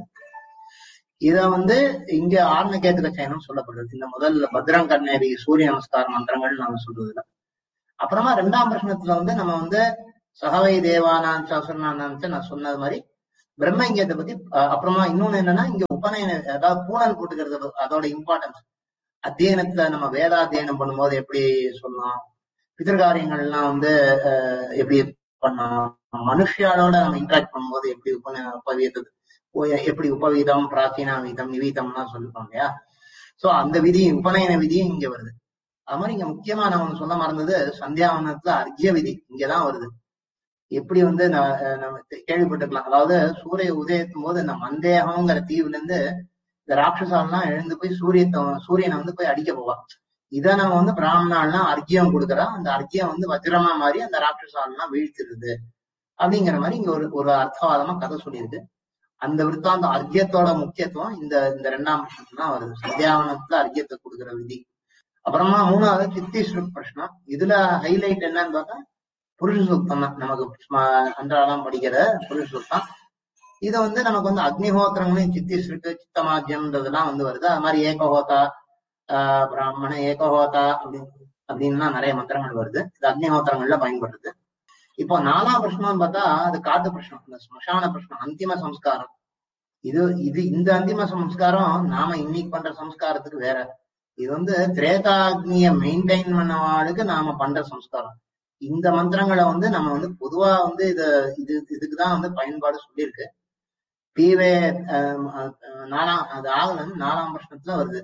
இத வந்து இங்க ஆரணிகேதுக சயனம் சொல்லப்படுறது இந்த முதல்ல பத்ரம் கண்ணேரி சூரிய நமஸ்கார மந்திரங்கள் நாம சொல்றதுல அப்புறமா ரெண்டாம் பிரச்சனத்துல வந்து நம்ம வந்து சகவை தேவானான் சசுரனானான் நான் சொன்னது மாதிரி பிரம்மங்கியத்தை பத்தி அஹ், அப்புறமா இன்னொன்னு என்னன்னா இங்க உபநயன அதாவது பூனல் போட்டுக்கிறது ப- அதோட இம்பார்ட்டன்ஸ் அத்தியனத்துல நம்ம வேதாத்தியனம் பண்ணும்போது எப்படி சொல்லலாம் பிதர்காரியங்கள்லாம் வந்து அஹ், எப்படி பண்ணோம் மனுஷியாளோட நம்ம இன்டராக்ட் பண்ணும்போது எப்படி உபந உபவீதம் உ- எப்படி உபவீதம் பிராச்சீனா வீதம் நிவீதம்லாம் சொல்லுவாங்க இல்லையா சோ அந்த விதி உபநயன விதியும் இங்க வருது அது மாதிரி இங்க முக்கியமா நம்ம ஒண்ணு சொல்ல மறந்தது சந்தியாவனத்துல அர்க்கிய விதி இங்கதான் வருது எப்படி வந்து ந- அஹ் நம்ம தெ- கேள்விப்பட்டிருக்கலாம் அதாவது சூரிய உதயத்தும் போது இந்த மந்தேகம்ங்கிற தீவுல இருந்து இந்த ராட்சசாலாம் எழுந்து போய் சூரியத்தை சூரியனை வந்து போய் அடிக்க போவா இத நம்ம வந்து பிராமணாலாம் அர்க்கியம் கொடுக்குறா அந்த அர்க்கியம் வந்து வஜ்ரமா மாறி அந்த ராட்சசாலாம் வீழ்த்திடுது அப்படிங்கிற மாதிரி இங்க ஒரு ஒரு அர்த்தவாதமா கதை சொல்லியிருக்கு அந்த விற்த்தாந்த அர்க்கியத்தோட முக்கியத்துவம் இந்த இந்த ரெண்டாம் பிரச்சனை தான் வருது சந்தியாவனத்துல அர்க்கியத்தை கொடுக்குற விதி அப்புறமா மூணாவது சித்தீஸ்வர பிரச்சனம் இதுல ஹைலைட் என்னன்னு பார்த்தா புருஷ சுத்தம் தான் நமக்கு ஸ்ம- அன்றாடம் படிக்கிற புருஷ சுத்தம் இது வந்து நமக்கு வந்து அக்னிஹோத்திரங்களையும் சித்திஸ்ருக்கு சித்தமாத்தியம்ன்றதெல்லாம் வந்து வருது அது மாதிரி ஏகஹோதா ஆஹ் பிராமண ஏகஹோதா அப்படின்னு அப்படின்லாம் நிறைய மந்திரங்கள் வருது இது அக்னிஹோத்திரங்கள்ல பயன்படுது இப்போ நாலாம் பிரச்சனம்னு பார்த்தா அது காட்டு பிரச்சனம் இந்த ஸ்மசான பிரச்சனம் அந்திம சம்ஸ்காரம் இது இது இந்த அந்திம சம்ஸ்காரம் நாம இன்னைக்கு பண்ற சம்ஸ்காரத்துக்கு வேற இது வந்து திரேதாக்னிய மெயின்டைன் பண்ணவாளுக்கு நாம பண்ற சம்ஸ்காரம் இந்த மந்திரங்களை வந்து நம்ம வந்து பொதுவா வந்து இத இது இதுக்குதான் வந்து பயன்பாடு சொல்லியிருக்கு பீவே ஆஹ் ஆஹ் நாலாம் அது ஆகலன் நாலாம் பிரச்சனத்துல வருது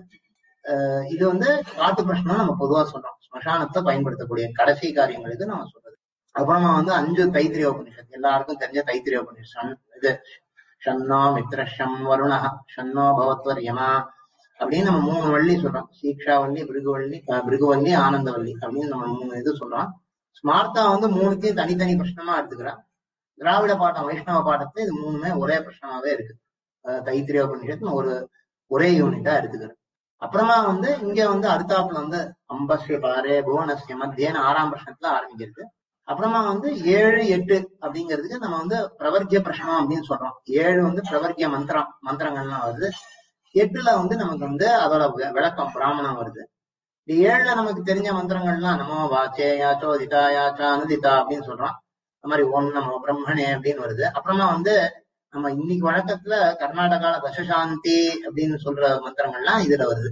ஆஹ் இது வந்து காட்டு பிரச்சனம் நம்ம பொதுவா சொல்றோம் ஸ்மசானத்தை பயன்படுத்தக்கூடிய கடைசி காரியங்களுக்கு நம்ம சொல்றது அப்புறமா வந்து அஞ்சு தைத்திரிய உபனிஷத் எல்லாருக்கும் தெரிஞ்ச தைத்திரிய உபனிஷத் சன் இது ஷன்னோ மித்ரஷம் வருண ஷன்னோ பவத்வர் யமா அப்படின்னு நம்ம மூணு வள்ளி சொல்றோம் சீக்ஷாவல்லி பிருகுவள்ளி அஹ் பிருகுவல்லி ஆனந்தவல்லி அப்படின்னு நம்ம மூணு இது சொல்றோம் ஸ்மார்த்தா வந்து மூணுத்தையும் தனித்தனி பிரச்சனமா எடுத்துக்கிறான் திராவிட பாட்டம் வைஷ்ணவ பாட்டத்துல இது மூணுமே ஒரே பிரச்சனமாவே இருக்கு அஹ் தைத்திரிய உபநிஷத்து ஒரு ஒரே யூனிட்டா எடுத்துக்கிறேன் அப்புறமா வந்து இங்க வந்து அடுத்தாப்புல வந்து அம்பஸ்ய பாரே புவனஸ்ய மத்தியன்னு ஆறாம் பிரச்சனத்துல ஆரம்பிக்கிறது அப்புறமா வந்து ஏழு எட்டு அப்படிங்கிறதுக்கு நம்ம வந்து பிரவர்க்கிய பிரஷ்னம் அப்படின்னு சொல்றோம் ஏழு வந்து பிரவர்க்கிய மந்திரம் மந்திரங்கள்லாம் வருது எட்டுல வந்து நமக்கு வந்து அதோட வி- விளக்கம் பிராமணம் வருது இந்த ஏழுல நமக்கு தெரிஞ்ச மந்திரங்கள்லாம் நமோ வாச்சே யாச்சோ திதா யாச்சா அனுதிதா அப்படின்னு சொல்றோம் அந்த மாதிரி ஓம் நமோ பிரம்மணே அப்படின்னு வருது அப்புறமா வந்து நம்ம இன்னைக்கு வழக்கத்துல கர்நாடகால தசசாந்தி அப்படின்னு சொல்ற மந்திரங்கள்லாம் இதுல வருது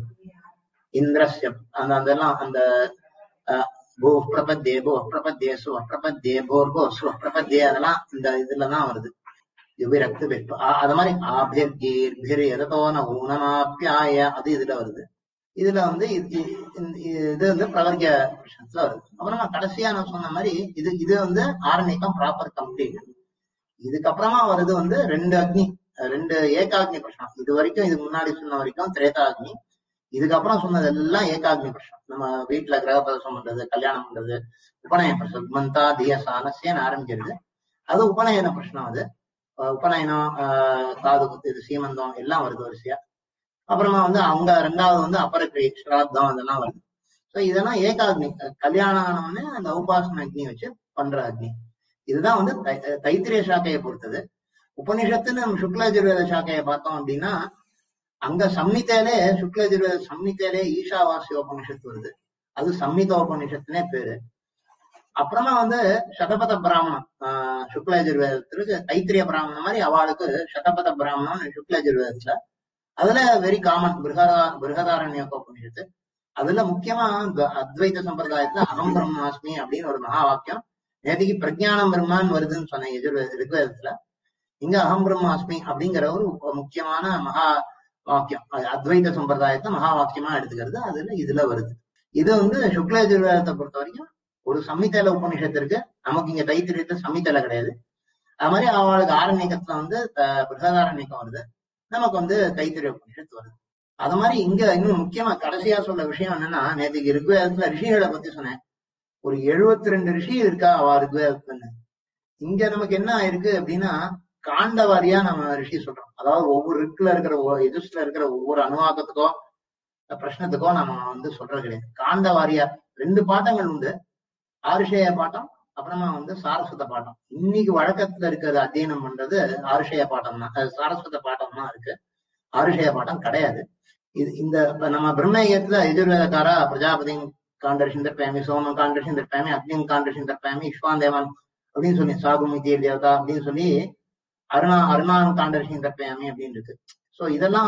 இந்திரஸ்ய அந்த அதெல்லாம் அந்த அஹ், பூ பிரபத்யே பூ பிரபத்யே சு பிரபத்யே போர்கோ சு பிரபத்யே அதெல்லாம் இந்த இதுலதான் வருது விரக்து வெட்பு அது மாதிரி ஆபிர்கீர்பிர் எதத்தோன ஊனமாப்பியாய அது இதுல வருது இதுல வந்து இது இது- இது வந்து பிரவர்க்க பிரச்சனத்துல வருது அப்புறமா கடைசியா நான் சொன்ன மாதிரி இது இது வந்து ஆரணிக்கம் ப்ராப்பர் கம்ப்ளீட் இதுக்கப்புறமா வருது வந்து ரெண்டு அக்னி அஹ் ரெண்டு ஏகாக்னி பிரச்சனம் இது வரைக்கும் இதுக்கு முன்னாடி சொன்ன வரைக்கும் திரேதாக்னி இதுக்கப்புறம் சொன்னது எல்லாம் ஏகாக்னி பிரச்சனம் நம்ம வீட்டுல கிரகப்பிரவேசம் பண்றது கல்யாணம் பண்றது உபநயன பிரச்சனம் மந்தா திய சானசியன்னு ஆரம்பிக்கிறது அது உபநயன பிரச்சனம் அது அஹ் உபநயனம் ஆஹ் காது குத்து இது சீமந்தம் எல்லாம் வருது வரிசையா அப்புறமா வந்து அவங்க ரெண்டாவது வந்து அபரக்கிரி ஸ்ராத்தம் இதெல்லாம் வருது சோ இதெல்லாம் ஏகாக்னி அஹ் கல்யாணம் ஆனவொடனே அந்த உபாசன அக்னி வச்சு பண்ற அக்னி இதுதான் வந்து தை- அஹ் தைத்திரிய சாக்கையை பொறுத்தது உபனிஷத்துன்னு நம்ம சுக்லஜுர்வேத சாக்கையை பார்த்தோம் அப்படின்னா அங்க சம்மித்தேலே சுக்லஜுர்வேத சம்மித்தேலே ஈஷாவாசிய உபனிஷத்து வருது அது சம்மித உபனிஷத்துனே பேரு அப்புறமா வந்து சதபத பிராமணம் ஆஹ் சுக்லஜுர்வேதத்திற்கு தைத்திரிய பிராமணம் மாதிரி அவளுக்கு சதபத பிராமணம் சுக்லஜுர்வேதத்துல அதுல வெரி காமன் பிருகதா பிருகதாரண்ய உபனிஷத்து அதுல முக்கியமா த- அத்வைத சம்பிரதாயத்துல அகம் பிரம்மாஸ்மி அப்படின்னு ஒரு மகா வாக்கியம் நேற்றுக்கு பிரஜானம் பிரம்மான்னு வருதுன்னு சொன்னேன் எதிர்வே ரிக்வேதத்துல இங்க அகம் பிரம்மாஸ்மி அப்படிங்கிற ஒரு முக்கியமான மகா வாக்கியம் அது அத்வைத சம்பிரதாயத்தை மகா வாக்கியமா எடுத்துக்கிறது அதுல இதுல வருது இது வந்து சுக்லயஜுர்வேதத்தை பொறுத்த வரைக்கும் ஒரு சம்மித்தல உபநிஷத்து நமக்கு இங்க தைத்திரியத்துல சம்மித்தல கிடையாது அது மாதிரி அவளுக்கு ஆரண்யக்கத்துல வந்து அஹ், பிருகதாரண்யக்கம் வருது நமக்கு வந்து கைத்திரிய உபநிஷத்து வருது அது மாதிரி இங்க இன்னும் முக்கியமா கடைசியா சொல்ல விஷயம் என்னன்னா நேற்றுக்கு ரிக்வேதத்துல ரிஷிகளை பத்தி சொன்னேன் ஒரு 72 ரெண்டு ரிஷி இருக்கா அவ ரிக்வேதத்துன்னு இங்க நமக்கு என்ன ஆயிருக்கு அப்படின்னா காண்ட வாரியா நம்ம ரிஷி சொல்றோம் அதாவது ஒவ்வொரு ரிக்குல இருக்கிற ஒவ்வொரு எதிர்ஸ்ல இருக்கிற ஒவ்வொரு அணுவாக்கத்துக்கோ பிரச்சனத்துக்கோ நம்ம வந்து சொல்றது கிடையாது காண்ட வாரியா ரெண்டு பாட்டங்கள் உண்டு ஆருஷேய பாட்டம் அப்புறமா வந்து சாரஸ்வத பாட்டம் இன்னைக்கு வழக்கத்துல இருக்கிறது அத்தியனம் பண்றது ஆருஷேய பாட்டம் தான் அஹ் சாரஸ்வத பாட்டம் தான் இருக்கு ஆருஷேய பாட்டம் கிடையாது இது இந்த இப்ப நம்ம பிரம்மயத்துல எதிர்வேதக்காரா பிரஜாபதி காண்டர்ஷன் தர்ப்பயாமி சோமம் காண்டர்ஷன் தர்ப்பயாமி அக்னிம் காண்டர்ஷன் தர்ப்பயாமி இஷ்வான் தேவன் அப்படின்னு சொல்லி சாகுமித்திய தேவதா அப்படின்னு சொல்லி அருணா அருணான் காண்டர்ஷன் தர்ப்பயாமி அப்படின்னு இருக்கு சோ இதெல்லாம்